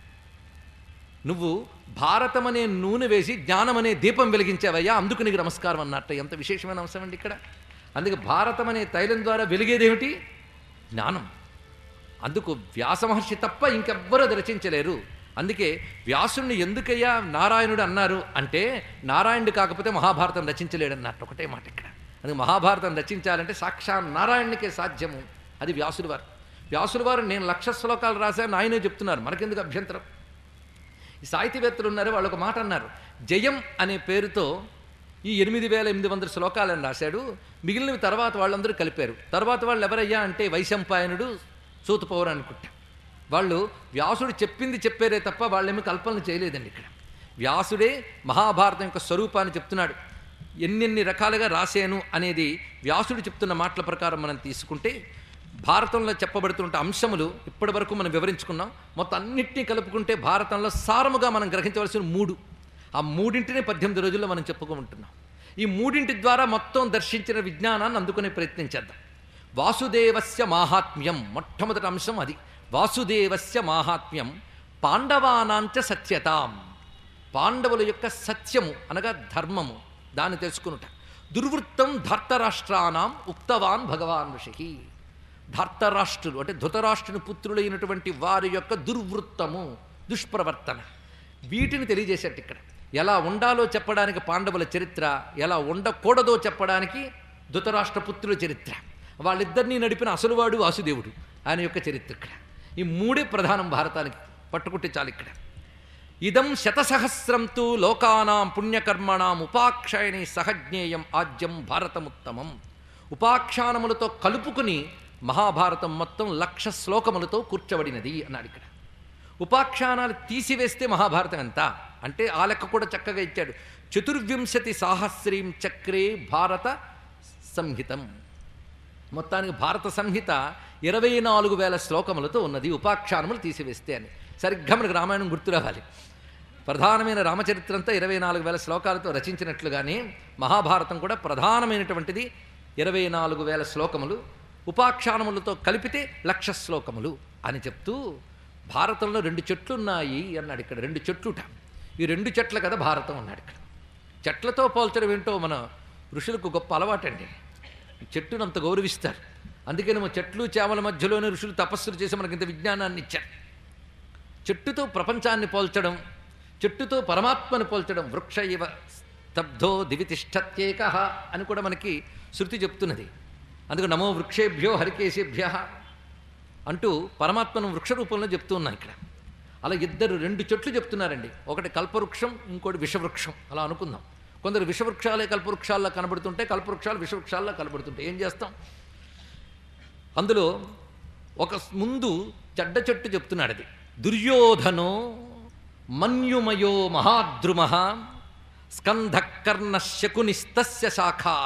నువ్వు భారతం అనే నూనె వేసి జ్ఞానం అనే దీపం వెలిగించావయ్యా అందుకు నీకు నమస్కారం అన్నట్టు ఎంత విశేషమైన అంశం అండి ఇక్కడ అందుకే భారతం అనే తైలం ద్వారా వెలిగేదేమిటి జ్ఞానం అందుకు వ్యాస మహర్షి తప్ప ఇంకెవ్వరూ అది రచించలేరు అందుకే వ్యాసుణ్ణి ఎందుకయ్యా నారాయణుడు అన్నారు అంటే నారాయణుడు కాకపోతే మహాభారతం రచించలేడు అన్నట్టు ఒకటే మాట ఇక్కడ అందుకే మహాభారతం రచించాలంటే సాక్షాత్ నారాయణునికే సాధ్యము అది వ్యాసుడు వారు వ్యాసుడు వారు నేను లక్ష శ్లోకాలు రాశాను ఆయనే చెప్తున్నారు మనకెందుకు అభ్యంతరం ఈ సాహితీవేత్తలు ఉన్నారు వాళ్ళు ఒక మాట అన్నారు జయం అనే పేరుతో ఈ ఎనిమిది వేల ఎనిమిది వందల శ్లోకాలను రాశాడు మిగిలినవి తర్వాత వాళ్ళందరూ కలిపారు తర్వాత వాళ్ళు ఎవరయ్యా అంటే వైశంపాయనుడు సూతపౌరు అనుకుంటా వాళ్ళు వ్యాసుడు చెప్పింది చెప్పారే తప్ప వాళ్ళేమీ కల్పనలు చేయలేదండి ఇక్కడ వ్యాసుడే మహాభారతం యొక్క స్వరూపాన్ని చెప్తున్నాడు ఎన్నెన్ని రకాలుగా రాశాను అనేది వ్యాసుడు చెప్తున్న మాటల ప్రకారం మనం తీసుకుంటే భారతంలో చెప్పబడుతున్న అంశములు ఇప్పటి వరకు మనం వివరించుకున్నాం మొత్తం అన్నింటినీ కలుపుకుంటే భారతంలో సారముగా మనం గ్రహించవలసిన మూడు ఆ మూడింటిని పద్దెనిమిది రోజుల్లో మనం చెప్పుకుంటున్నాం ఈ మూడింటి ద్వారా మొత్తం దర్శించిన విజ్ఞానాన్ని అందుకునే ప్రయత్నం చేద్దాం వాసుదేవస్య మాహాత్మ్యం మొట్టమొదటి అంశం అది వాసుదేవస్య మాహాత్మ్యం పాండవానాంచ సత్యతాం పాండవుల యొక్క సత్యము అనగా ధర్మము దాన్ని తెలుసుకునుట దుర్వృత్తం ధర్తరాష్ట్రానాం ఉక్తవాన్ భగవాన్ ఋషి ధర్తరాష్ట్రులు అంటే ధృతరాష్ట్రుని పుత్రులైనటువంటి వారి యొక్క దుర్వృత్తము దుష్ప్రవర్తన వీటిని తెలియజేసేట్టు ఇక్కడ ఎలా ఉండాలో చెప్పడానికి పాండవుల చరిత్ర ఎలా ఉండకూడదో చెప్పడానికి ధృతరాష్ట్రపుత్రుల చరిత్ర వాళ్ళిద్దరినీ నడిపిన అసలువాడు వాసుదేవుడు ఆయన యొక్క చరిత్ర ఇక్కడ ఈ మూడే ప్రధానం భారతానికి పట్టుకుంటే చాలు ఇక్కడ ఇదం శతసహస్రం తు లోకానాం పుణ్యకర్మణాం ఉపాక్షయని సహజ్ఞేయం ఆద్యం భారతముత్తమం ఉపాఖ్యానములతో కలుపుకుని మహాభారతం మొత్తం లక్ష శ్లోకములతో కూర్చబడినది అన్నాడు ఇక్కడ ఉపాఖ్యానాలు తీసివేస్తే మహాభారతం ఎంత అంటే ఆ లెక్క కూడా చక్కగా ఇచ్చాడు చతుర్వింశతి సాహస్రీం చక్రే భారత సంహితం మొత్తానికి భారత సంహిత ఇరవై నాలుగు వేల శ్లోకములతో ఉన్నది ఉపాఖ్యానములు తీసివేస్తే అని సరిగ్గా మనకు రామాయణం గుర్తు రావాలి ప్రధానమైన రామచరిత్ర అంతా ఇరవై నాలుగు వేల శ్లోకాలతో రచించినట్లుగానే మహాభారతం కూడా ప్రధానమైనటువంటిది ఇరవై నాలుగు వేల శ్లోకములు ఉపాఖ్యానములతో కలిపితే లక్ష శ్లోకములు అని చెప్తూ భారతంలో రెండు చెట్లు ఉన్నాయి అన్నాడు ఇక్కడ రెండు చెట్లుట ఈ రెండు చెట్ల కదా భారతం అన్నాడు ఇక్కడ చెట్లతో పోల్చడం ఏంటో మన ఋషులకు గొప్ప అలవాటండి చెట్టును అంత గౌరవిస్తారు అందుకనేమో చెట్లు చేమల మధ్యలోనే ఋషులు తపస్సులు చేసి మనకి ఇంత విజ్ఞానాన్ని ఇచ్చారు చెట్టుతో ప్రపంచాన్ని పోల్చడం చెట్టుతో పరమాత్మను పోల్చడం వృక్ష ఇవ స్తబ్ధో దివితిష్టత్యేక అని కూడా మనకి శృతి చెప్తున్నది అందుకు నమో వృక్షేభ్యో హరికేశేభ్య అంటూ పరమాత్మను వృక్ష రూపంలో చెప్తూ ఉన్నాయి ఇక్కడ అలా ఇద్దరు రెండు చెట్లు చెప్తున్నారండి ఒకటి కల్పవృక్షం ఇంకోటి విషవృక్షం అలా అనుకుందాం కొందరు విషవృక్షాలే కల్పవృక్షాల్లో కనబడుతుంటే కల్పవృక్షాలు విషవృక్షాల్లో కనబడుతుంటాయి ఏం చేస్తాం అందులో ఒక ముందు చెడ్డ చెట్టు చెప్తున్నాడు అది దుర్యోధనో మన్యుమయో మహాద్రుమ స్కంధకర్ణ శకునిస్తస్య శాఖా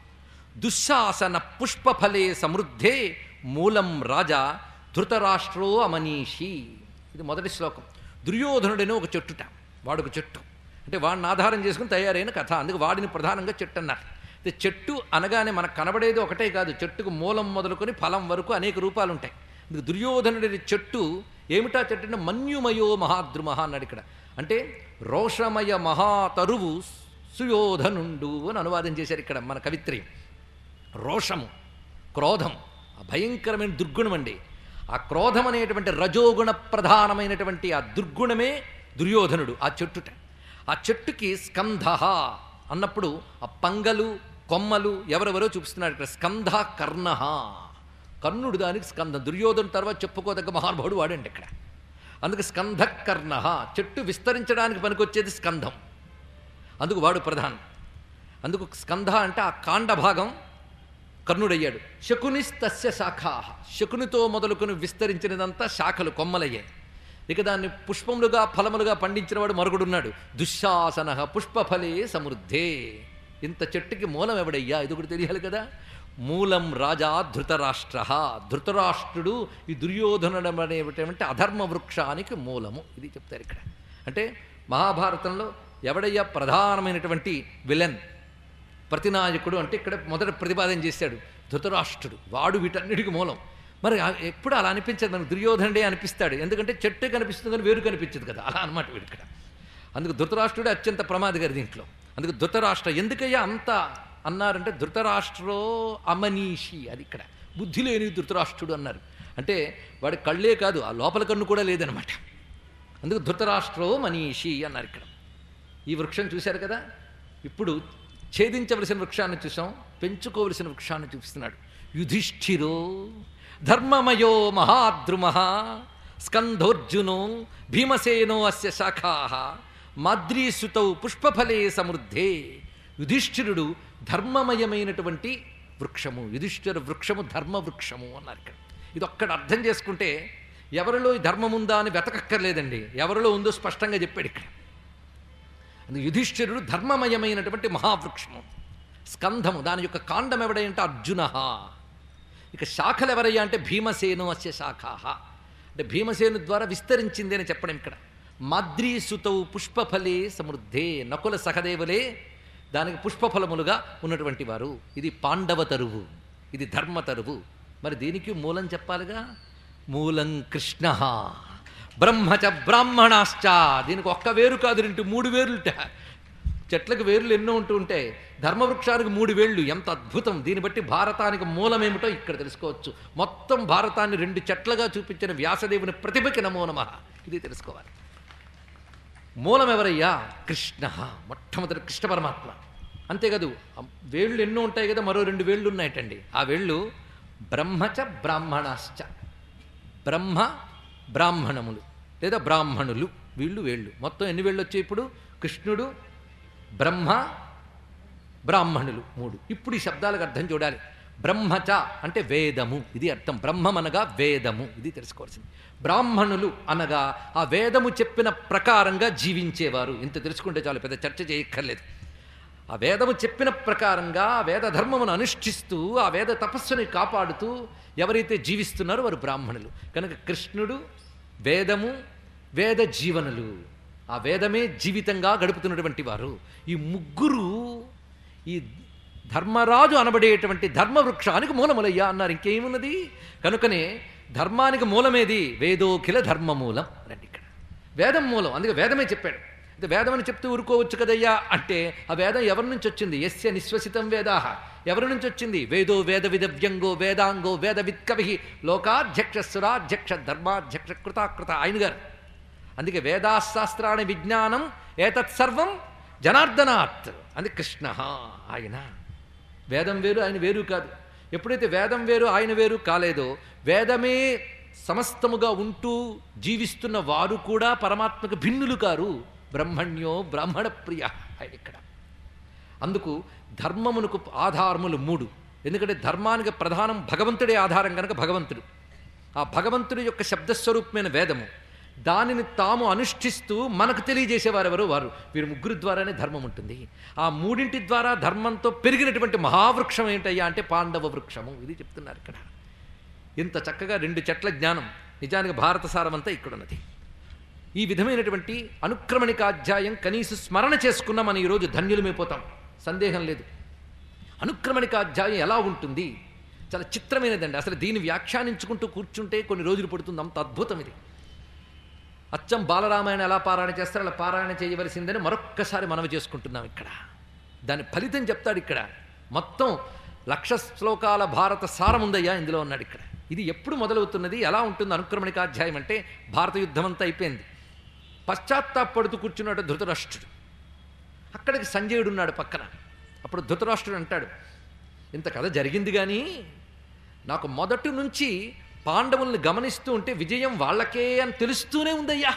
దుశ్శాసన పుష్పఫలే సమృద్ధే మూలం రాజా ధృతరాష్ట్రో అమనీషి ఇది మొదటి శ్లోకం దుర్యోధనుడని ఒక చెట్టుట వాడొక చెట్టు అంటే వాడిని ఆధారం చేసుకుని తయారైన కథ అందుకు వాడిని ప్రధానంగా చెట్టు అన్నారు అయితే చెట్టు అనగానే మనకు కనబడేది ఒకటే కాదు చెట్టుకు మూలం మొదలుకొని ఫలం వరకు అనేక రూపాలు ఉంటాయి అందుకు దుర్యోధనుడి చెట్టు ఏమిటా చెట్టు అంటే మన్యుమయో మహాద్రుమహ అన్నాడు ఇక్కడ అంటే రోషమయ మహాతరువు సుయోధనుండు అని అనువాదం చేశారు ఇక్కడ మన కవిత్రయం రోషము క్రోధం ఆ భయంకరమైన దుర్గుణం అండి ఆ క్రోధం అనేటువంటి రజోగుణ ప్రధానమైనటువంటి ఆ దుర్గుణమే దుర్యోధనుడు ఆ చెట్టుట ఆ చెట్టుకి స్కంధ అన్నప్పుడు ఆ పంగలు కొమ్మలు ఎవరెవరో చూపిస్తున్నాడు ఇక్కడ స్కంధ కర్ణ కర్ణుడు దానికి స్కంధం దుర్యోధను తర్వాత చెప్పుకోదగ్గ మహానుభావుడు వాడండి ఇక్కడ అందుకు స్కంధ కర్ణ చెట్టు విస్తరించడానికి పనికొచ్చేది స్కంధం అందుకు వాడు ప్రధానం అందుకు స్కంధ అంటే ఆ కాండ భాగం కర్ణుడయ్యాడు శకునిస్తస్య శాఖా శకునితో మొదలుకొని విస్తరించినదంతా శాఖలు కొమ్మలయ్యాయి ఇక దాన్ని పుష్పములుగా ఫలములుగా పండించినవాడు మరొకడున్నాడు దుశ్శాసన పుష్పఫలే సమృద్ధే ఇంత చెట్టుకి మూలం ఎవడయ్యా ఇది ఒకటి తెలియాలి కదా మూలం రాజా ధృతరాష్ట్ర ధృతరాష్ట్రుడు ఈ దుర్యోధనుడు అనేటువంటి అధర్మ వృక్షానికి మూలము ఇది చెప్తారు ఇక్కడ అంటే మహాభారతంలో ఎవడయ్యా ప్రధానమైనటువంటి విలన్ ప్రతినాయకుడు అంటే ఇక్కడ మొదట ప్రతిపాదన చేశాడు ధృతరాష్ట్రుడు వాడు వీటన్నిటికీ మూలం మరి ఆ- ఎప్పుడు అలా అనిపించదు మనకు దుర్యోధనుడే అనిపిస్తాడు ఎందుకంటే చెట్టు కనిపిస్తుంది కానీ వేరు కనిపించదు కదా అలా అనమాట వీడు ఇక్కడ అందుకు ధృతరాష్ట్రుడే అత్యంత ప్రమాదకరి దీంట్లో అందుకు ధృతరాష్ట్ర ఎందుకయ్యా అంత అన్నారంటే ధృతరాష్ట్రో అమనీషి అది ఇక్కడ బుద్ధి లేని ధృతరాష్ట్రుడు అన్నారు అంటే వాడి కళ్ళే కాదు ఆ లోపల కన్ను కూడా లేదనమాట అందుకు ధృతరాష్ట్రో మనీషి అన్నారు ఇక్కడ ఈ వృక్షం చూశారు కదా ఇప్పుడు ఛేదించవలసిన వృక్షాన్ని చూసాం పెంచుకోవలసిన వృక్షాన్ని చూపిస్తున్నాడు యుధిష్ఠిరో ధర్మమయో మహాద్రుమ స్కంధోర్జునో భీమసేనో అస్య శాఖా మాద్రీసుతౌ పుష్పఫలే సమృద్ధే యుధిష్ఠిరుడు ధర్మమయమైనటువంటి వృక్షము యుధిష్ఠిర వృక్షము ధర్మ వృక్షము అన్నారు ఇక్కడ ఇది ఒక్కడ అర్థం చేసుకుంటే ఎవరిలో ఈ ధర్మం ఉందా అని వెతకక్కర్లేదండి ఎవరిలో ఉందో స్పష్టంగా చెప్పాడు ఇక్కడ అందుకు యుధిష్ఠిరుడు ధర్మమయమైనటువంటి మహావృక్షము స్కంధము దాని యొక్క కాండం ఎవడంటే అర్జున ఇక శాఖలు ఎవరయ్యా అంటే భీమసేను అస్య శాఖాహ అంటే భీమసేను ద్వారా విస్తరించింది అని చెప్పడం ఇక్కడ మాద్రీసుతౌ పుష్పఫలే సమృద్ధే నకుల సహదేవులే దానికి పుష్పఫలములుగా ఉన్నటువంటి వారు ఇది పాండవ తరువు ఇది ధర్మ తరువు మరి దీనికి మూలం చెప్పాలిగా మూలం కృష్ణ బ్రహ్మచ బ్రాహ్మణాశ్చ దీనికి ఒక్క వేరు కాదు రెండు మూడు వేర్లుట చెట్లకు వేర్లు ఎన్నో ఉంటూ ఉంటాయి ధర్మవృక్షానికి మూడు వేళ్ళు ఎంత అద్భుతం దీన్ని బట్టి భారతానికి మూలమేమిటో ఇక్కడ తెలుసుకోవచ్చు మొత్తం భారతాన్ని రెండు చెట్లుగా చూపించిన వ్యాసదేవుని ప్రతిభకి నమో నమః ఇది తెలుసుకోవాలి మూలం ఎవరయ్యా కృష్ణ మొట్టమొదటి కృష్ణ పరమాత్మ అంతేకాదు ఆ వేళ్ళు ఎన్నో ఉంటాయి కదా మరో రెండు వేళ్ళు ఉన్నాయటండి ఆ వేళ్ళు బ్రహ్మచ బ్రాహ్మణాశ్చ బ్రహ్మ బ్రాహ్మణములు లేదా బ్రాహ్మణులు వీళ్ళు వేళ్ళు మొత్తం ఎన్ని వేళ్ళు వచ్చాయి ఇప్పుడు కృష్ణుడు బ్రహ్మ బ్రాహ్మణులు మూడు ఇప్పుడు ఈ శబ్దాలకు అర్థం చూడాలి బ్రహ్మచ అంటే వేదము ఇది అర్థం బ్రహ్మం అనగా వేదము ఇది తెలుసుకోవాల్సింది బ్రాహ్మణులు అనగా ఆ వేదము చెప్పిన ప్రకారంగా జీవించేవారు ఇంత తెలుసుకుంటే చాలు పెద్ద చర్చ చేయక్కర్లేదు ఆ వేదము చెప్పిన ప్రకారంగా ఆ వేద ధర్మమును అనుష్ఠిస్తూ ఆ వేద తపస్సుని కాపాడుతూ ఎవరైతే జీవిస్తున్నారో వారు బ్రాహ్మణులు కనుక కృష్ణుడు వేదము వేద జీవనులు ఆ వేదమే జీవితంగా గడుపుతున్నటువంటి వారు ఈ ముగ్గురు ఈ ధర్మరాజు అనబడేటువంటి ధర్మవృక్షానికి మూలములయ్యా అన్నారు ఇంకేమున్నది కనుకనే ధర్మానికి మూలమేది వేదోఖిల ధర్మమూలం రండి ఇక్కడ వేదం మూలం అందుకే వేదమే చెప్పాడు అంటే వేదం అని చెప్తూ ఊరుకోవచ్చు కదయ్యా అంటే ఆ వేదం ఎవరి నుంచి వచ్చింది ఎస్య నిశ్వసితం వేదాహ ఎవరి నుంచి వచ్చింది వేదో వేద విదవ్యంగో వేదాంగో వేద విత్కవి లోకాధ్యక్ష సురాధ్యక్ష ధర్మాధ్యక్ష కృతాకృత ఆయన గారు అందుకే వేదాశాస్త్రాన్ని విజ్ఞానం ఏతత్ సర్వం జనార్దనాత్ అది కృష్ణ ఆయన వేదం వేరు ఆయన వేరు కాదు ఎప్పుడైతే వేదం వేరు ఆయన వేరు కాలేదో వేదమే సమస్తముగా ఉంటూ జీవిస్తున్న వారు కూడా పరమాత్మకు భిన్నులు కారు బ్రహ్మణ్యో బ్రాహ్మణ ప్రియ ఆయన ఇక్కడ అందుకు ధర్మమునకు ఆధారములు మూడు ఎందుకంటే ధర్మానికి ప్రధానం భగవంతుడే ఆధారం కనుక భగవంతుడు ఆ భగవంతుడి యొక్క శబ్దస్వరూపమైన వేదము దానిని తాము అనుష్ఠిస్తూ మనకు తెలియజేసేవారెవరు వారు వీరు ముగ్గురు ద్వారానే ధర్మం ఉంటుంది ఆ మూడింటి ద్వారా ధర్మంతో పెరిగినటువంటి మహావృక్షం ఏంటయ్యా అంటే పాండవ వృక్షము ఇది చెప్తున్నారు ఇక్కడ ఇంత చక్కగా రెండు చెట్ల జ్ఞానం నిజానికి భారత సారమంతా ఇక్కడున్నది ఈ విధమైనటువంటి అనుక్రమణికాధ్యాయం కనీసం స్మరణ చేసుకున్న మనం ఈరోజు ధన్యులమైపోతాం సందేహం లేదు అనుక్రమణికాధ్యాయం ఎలా ఉంటుంది చాలా చిత్రమైనదండి అసలు దీన్ని వ్యాఖ్యానించుకుంటూ కూర్చుంటే కొన్ని రోజులు పడుతుంది అంత అద్భుతం ఇది అచ్చం బాలరామాయణ ఎలా పారాయణ చేస్తారో అలా పారాయణ చేయవలసిందని మరొక్కసారి మనవి చేసుకుంటున్నాం ఇక్కడ దాని ఫలితం చెప్తాడు ఇక్కడ మొత్తం లక్ష శ్లోకాల భారత సారం ఉందయ్యా ఇందులో ఉన్నాడు ఇక్కడ ఇది ఎప్పుడు మొదలవుతున్నది ఎలా ఉంటుంది అనుక్రమణికాధ్యాయం అంటే భారత యుద్ధం అంతా అయిపోయింది పశ్చాత్తాపడుతూ కూర్చున్నాడు ధృతరాష్ట్రుడు అక్కడికి సంజయుడు ఉన్నాడు పక్కన అప్పుడు ధృతరాష్ట్రుడు అంటాడు ఇంత కథ జరిగింది కానీ నాకు మొదటి నుంచి పాండవుల్ని గమనిస్తూ ఉంటే విజయం వాళ్ళకే అని తెలుస్తూనే ఉందయ్యా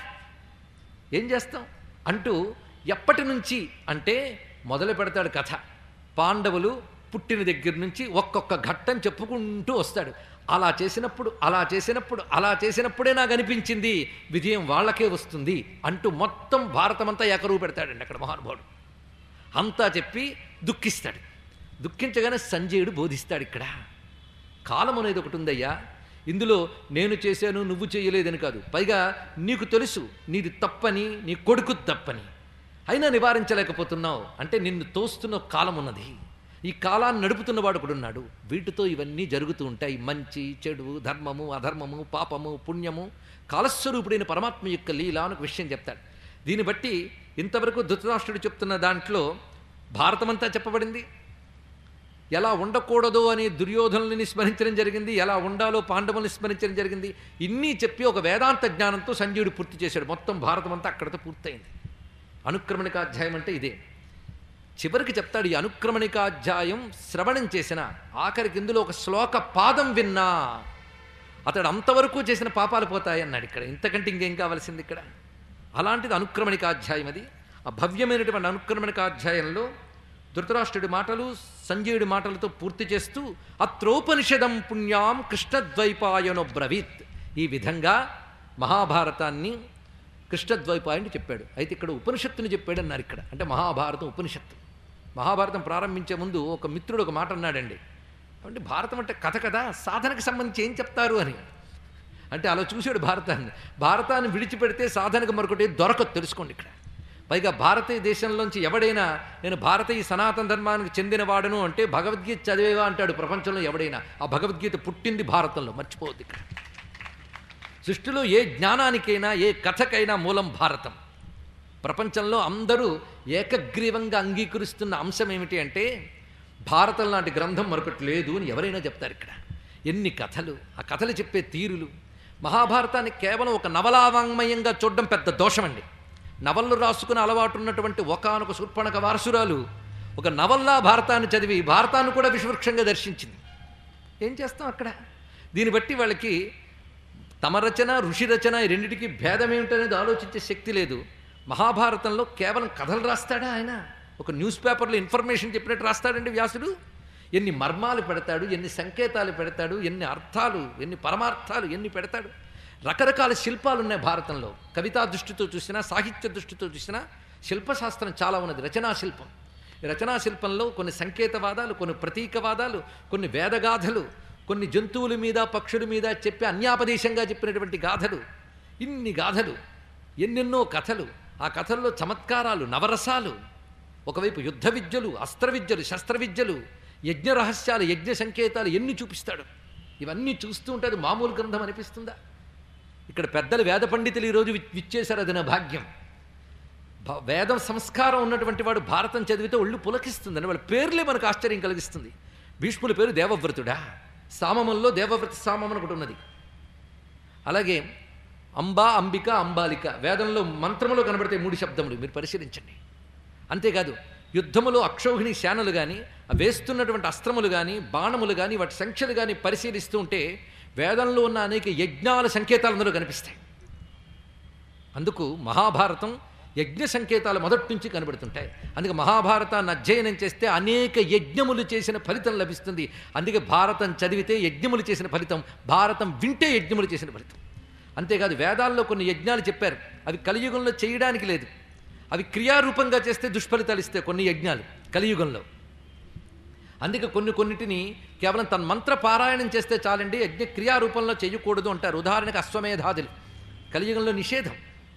ఏం చేస్తాం అంటూ ఎప్పటి నుంచి అంటే మొదలు పెడతాడు కథ పాండవులు పుట్టిన దగ్గర నుంచి ఒక్కొక్క ఘట్టం చెప్పుకుంటూ వస్తాడు అలా చేసినప్పుడు అలా చేసినప్పుడు అలా చేసినప్పుడే నాకు అనిపించింది విజయం వాళ్ళకే వస్తుంది అంటూ మొత్తం భారతమంతా ఏకరువు పెడతాడండి అక్కడ మహానుభావుడు అంతా చెప్పి దుఃఖిస్తాడు దుఃఖించగానే సంజయుడు బోధిస్తాడు ఇక్కడ కాలం అనేది ఒకటి ఉందయ్యా ఇందులో నేను చేశాను నువ్వు చేయలేదని కాదు పైగా నీకు తెలుసు నీది తప్పని నీ కొడుకు తప్పని అయినా నివారించలేకపోతున్నావు అంటే నిన్ను తోస్తున్న కాలం ఉన్నది ఈ కాలాన్ని నడుపుతున్నవాడు కూడా ఉన్నాడు వీటితో ఇవన్నీ జరుగుతూ ఉంటాయి మంచి చెడు ధర్మము అధర్మము పాపము పుణ్యము కాలస్వరూపుడైన పరమాత్మ యొక్క లీల అని ఒక విషయం చెప్తాడు దీన్ని బట్టి ఇంతవరకు ధృతరాష్ట్రుడు చెప్తున్న దాంట్లో భారతమంతా చెప్పబడింది ఎలా ఉండకూడదో అని దుర్యోధనుల్ని స్మరించడం జరిగింది ఎలా ఉండాలో పాండవుల్ని స్మరించడం జరిగింది ఇన్ని చెప్పి ఒక వేదాంత జ్ఞానంతో సంజయుడు పూర్తి చేశాడు మొత్తం భారతం అంతా అక్కడితో పూర్తయింది అనుక్రమణికాధ్యాయం అంటే ఇదే చివరికి చెప్తాడు ఈ అనుక్రమణికాధ్యాయం శ్రవణం చేసిన ఆఖరికి ఇందులో ఒక శ్లోక పాదం విన్నా అతడు అంతవరకు చేసిన పాపాలు పోతాయి అన్నాడు ఇక్కడ ఇంతకంటే ఇంకేం కావాల్సింది ఇక్కడ అలాంటిది అనుక్రమణికాధ్యాయం అది ఆ భవ్యమైనటువంటి అనుక్రమణికాధ్యాయంలో ధృతరాష్ట్రుడి మాటలు సంజయుడి మాటలతో పూర్తి చేస్తూ అత్రోపనిషదం పుణ్యాం కృష్ణద్వైపాయనో బ్రవీత్ ఈ విధంగా మహాభారతాన్ని కృష్ణద్వైపాయని చెప్పాడు అయితే ఇక్కడ ఉపనిషత్తుని చెప్పాడు అన్నారు ఇక్కడ అంటే మహాభారతం ఉపనిషత్తు మహాభారతం ప్రారంభించే ముందు ఒక మిత్రుడు ఒక మాట అన్నాడండి అంటే భారతం అంటే కథ కదా సాధనకు సంబంధించి ఏం చెప్తారు అని అంటే అలా చూశాడు భారతాన్ని భారతాన్ని విడిచిపెడితే సాధనకు మరొకటి దొరకదు తెలుసుకోండి ఇక్కడ పైగా భారతీయ దేశంలోంచి ఎవడైనా నేను భారతీయ సనాతన ధర్మానికి చెందినవాడను అంటే భగవద్గీత చదివేవా అంటాడు ప్రపంచంలో ఎవడైనా ఆ భగవద్గీత పుట్టింది భారతంలో మర్చిపోవద్దు ఇక్కడ సృష్టిలో ఏ జ్ఞానానికైనా ఏ కథకైనా మూలం భారతం ప్రపంచంలో అందరూ ఏకగ్రీవంగా అంగీకరిస్తున్న అంశం ఏమిటి అంటే భారతం లాంటి గ్రంథం మరొకటి లేదు అని ఎవరైనా చెప్తారు ఇక్కడ ఎన్ని కథలు ఆ కథలు చెప్పే తీరులు మహాభారతాన్ని కేవలం ఒక నవలావాంగ్మయంగా చూడడం పెద్ద దోషం అండి నవళ్ళు రాసుకుని అలవాటు ఉన్నటువంటి ఒకానొక శూర్పణక వారసురాలు ఒక నవల్లా భారతాన్ని చదివి భారతాన్ని కూడా విశ్వవృక్షంగా దర్శించింది ఏం చేస్తాం అక్కడ దీన్ని బట్టి వాళ్ళకి తమ రచన ఋషి రచన ఈ రెండిటికి భేదం ఏమిటనేది ఆలోచించే శక్తి లేదు మహాభారతంలో కేవలం కథలు రాస్తాడా ఆయన ఒక న్యూస్ పేపర్లో ఇన్ఫర్మేషన్ చెప్పినట్టు రాస్తాడండి వ్యాసుడు ఎన్ని మర్మాలు పెడతాడు ఎన్ని సంకేతాలు పెడతాడు ఎన్ని అర్థాలు ఎన్ని పరమార్థాలు ఎన్ని పెడతాడు రకరకాల శిల్పాలు ఉన్నాయి భారతంలో కవితా దృష్టితో చూసినా సాహిత్య దృష్టితో చూసినా శిల్పశాస్త్రం చాలా ఉన్నది రచనా శిల్పం ఈ రచనా శిల్పంలో కొన్ని సంకేతవాదాలు కొన్ని ప్రతీకవాదాలు కొన్ని వేదగాథలు కొన్ని జంతువుల మీద పక్షుల మీద చెప్పి అన్యాపదేశంగా చెప్పినటువంటి గాథలు ఇన్ని గాథలు ఎన్నెన్నో కథలు ఆ కథల్లో చమత్కారాలు నవరసాలు ఒకవైపు యుద్ధ విద్యలు అస్త్ర విద్యలు శస్త్ర విద్యలు యజ్ఞ రహస్యాలు యజ్ఞ సంకేతాలు ఎన్ని చూపిస్తాడు ఇవన్నీ చూస్తూ ఉంటే అది మామూలు గ్రంథం అనిపిస్తుందా ఇక్కడ పెద్దలు వేద పండితులు ఈరోజు వి- విచ్చేశారు అది నా భాగ్యం భ- వేదం సంస్కారం ఉన్నటువంటి వాడు భారతం చదివితే ఒళ్ళు పులకిస్తుందని వాళ్ళ పేర్లే మనకు ఆశ్చర్యం కలిగిస్తుంది భీష్ముల పేరు దేవవ్రతుడా సామమంలో దేవవ్రత సామం అని ఒకటి ఉన్నది అలాగే అంబా అంబిక అంబాలిక వేదంలో మంత్రములో కనబడతాయి మూడు శబ్దములు మీరు పరిశీలించండి అంతేకాదు యుద్ధములో అక్షౌహిణి శానలు కానీ వేస్తున్నటువంటి అస్త్రములు కానీ బాణములు కానీ వాటి సంఖ్యలు కానీ పరిశీలిస్తూ ఉంటే వేదంలో ఉన్న అనేక యజ్ఞాల సంకేతాలు అందులో కనిపిస్తాయి అందుకు మహాభారతం యజ్ఞ సంకేతాలు మొదటి నుంచి కనబడుతుంటాయి అందుకే మహాభారతాన్ని అధ్యయనం చేస్తే అనేక యజ్ఞములు చేసిన ఫలితం లభిస్తుంది అందుకే భారతం చదివితే యజ్ఞములు చేసిన ఫలితం భారతం వింటే యజ్ఞములు చేసిన ఫలితం అంతేకాదు వేదాల్లో కొన్ని యజ్ఞాలు చెప్పారు అవి కలియుగంలో చేయడానికి లేదు అవి క్రియారూపంగా చేస్తే దుష్ఫలితాలు ఇస్తాయి కొన్ని యజ్ఞాలు కలియుగంలో అందుకే కొన్ని కొన్నిటిని కేవలం తన మంత్ర పారాయణం చేస్తే చాలండి యజ్ఞ క్రియారూపంలో చేయకూడదు అంటారు ఉదాహరణకు అశ్వమేధాదులు కలియుగంలో నిషేధం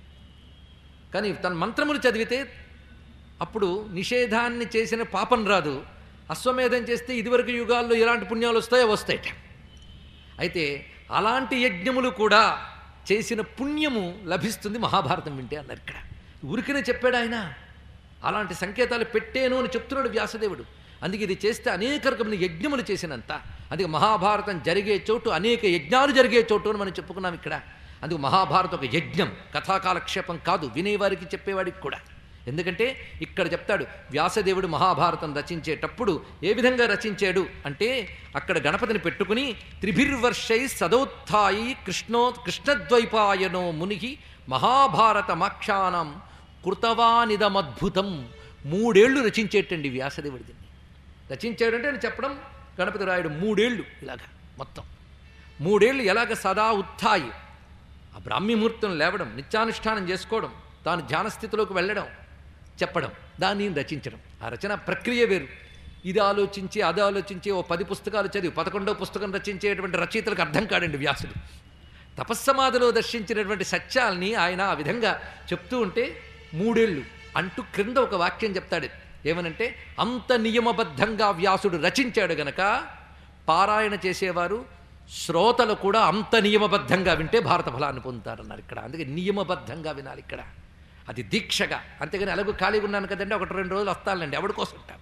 కానీ తన మంత్రములు చదివితే అప్పుడు నిషేధాన్ని చేసిన పాపం రాదు అశ్వమేధం చేస్తే ఇదివరకు యుగాల్లో ఎలాంటి పుణ్యాలు వస్తాయో వస్తాయట అయితే అలాంటి యజ్ఞములు కూడా చేసిన పుణ్యము లభిస్తుంది మహాభారతం వింటే అన్నారు ఇక్కడ ఊరికనే చెప్పాడు ఆయన అలాంటి సంకేతాలు పెట్టేను అని చెప్తున్నాడు వ్యాసదేవుడు అందుకే ఇది చేస్తే అనేక రకమైన యజ్ఞములు చేసినంత అందుకే మహాభారతం జరిగే చోటు అనేక యజ్ఞాలు జరిగే చోటు అని మనం చెప్పుకున్నాం ఇక్కడ అందుకు మహాభారతం ఒక యజ్ఞం కథాకాలక్షేపం కాదు వినేవారికి చెప్పేవాడికి కూడా ఎందుకంటే ఇక్కడ చెప్తాడు వ్యాసదేవుడు మహాభారతం రచించేటప్పుడు ఏ విధంగా రచించాడు అంటే అక్కడ గణపతిని పెట్టుకుని త్రిభిర్వర్షై సదోత్థాయి కృష్ణో కృష్ణద్వైపాయనో ముని మహాభారతమాఖ్యానం కృతవానిదమద్భుతం మూడేళ్లు రచించేటండి వ్యాసదేవుడి దీన్ని రచించాడంటే అని చెప్పడం గణపతి రాయుడు మూడేళ్లు ఇలాగా మొత్తం మూడేళ్లు ఎలాగ సదా ఉత్థాయి ఆ బ్రాహ్మీముహూర్తం లేవడం నిత్యానుష్ఠానం చేసుకోవడం తాను ధ్యానస్థితిలోకి వెళ్ళడం చెప్పడం దాన్ని రచించడం ఆ రచన ప్రక్రియ వేరు ఇది ఆలోచించి అది ఆలోచించి ఓ పది పుస్తకాలు చదివి పదకొండో పుస్తకం రచించేటువంటి రచయితలకు అర్థం కాడండి వ్యాసుడు తపస్సమాధిలో దర్శించినటువంటి సత్యాల్ని ఆయన ఆ విధంగా చెప్తూ ఉంటే మూడేళ్ళు అంటూ క్రింద ఒక వాక్యం చెప్తాడు ఏమనంటే అంత నియమబద్ధంగా వ్యాసుడు రచించాడు గనక పారాయణ చేసేవారు శ్రోతలు కూడా అంత నియమబద్ధంగా వింటే భారత ఫలాన్ని పొందుతారన్నారు ఇక్కడ అందుకే నియమబద్ధంగా వినాలి ఇక్కడ అది దీక్షగా అంతేగాని అలాగూ ఖాళీగా ఉన్నాను కదండి ఒకటి రెండు రోజులు వస్తానండి ఎవడి కోసం ఉంటాం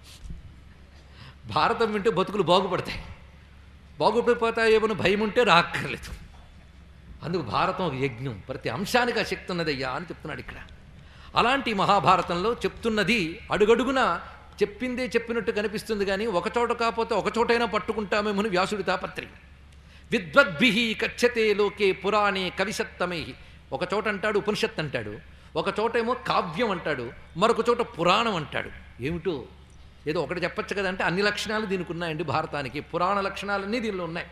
భారతం వింటే బతుకులు బాగుపడతాయి బాగుపడిపోతాయేమో భయం ఉంటే రాక్కర్లేదు అందుకు భారతం ఒక యజ్ఞం ప్రతి అంశానికి ఆ శక్తి ఉన్నదయ్యా అని చెప్తున్నాడు ఇక్కడ అలాంటి మహాభారతంలో చెప్తున్నది అడుగడుగున చెప్పిందే చెప్పినట్టు కనిపిస్తుంది కానీ ఒకచోట కాకపోతే ఒకచోటైనా పట్టుకుంటామేమని వ్యాసుడి తాపత్రయం విద్వద్భి కచ్చతే లోకే పురాణే కవిసత్తమే ఒక చోట అంటాడు ఉపనిషత్ అంటాడు ఒక చోటేమో కావ్యం అంటాడు మరొక చోట పురాణం అంటాడు ఏమిటో ఏదో ఒకటి చెప్పచ్చు కదంటే అన్ని లక్షణాలు దీనికి ఉన్నాయండి భారతానికి పురాణ లక్షణాలన్నీ దీనిలో ఉన్నాయి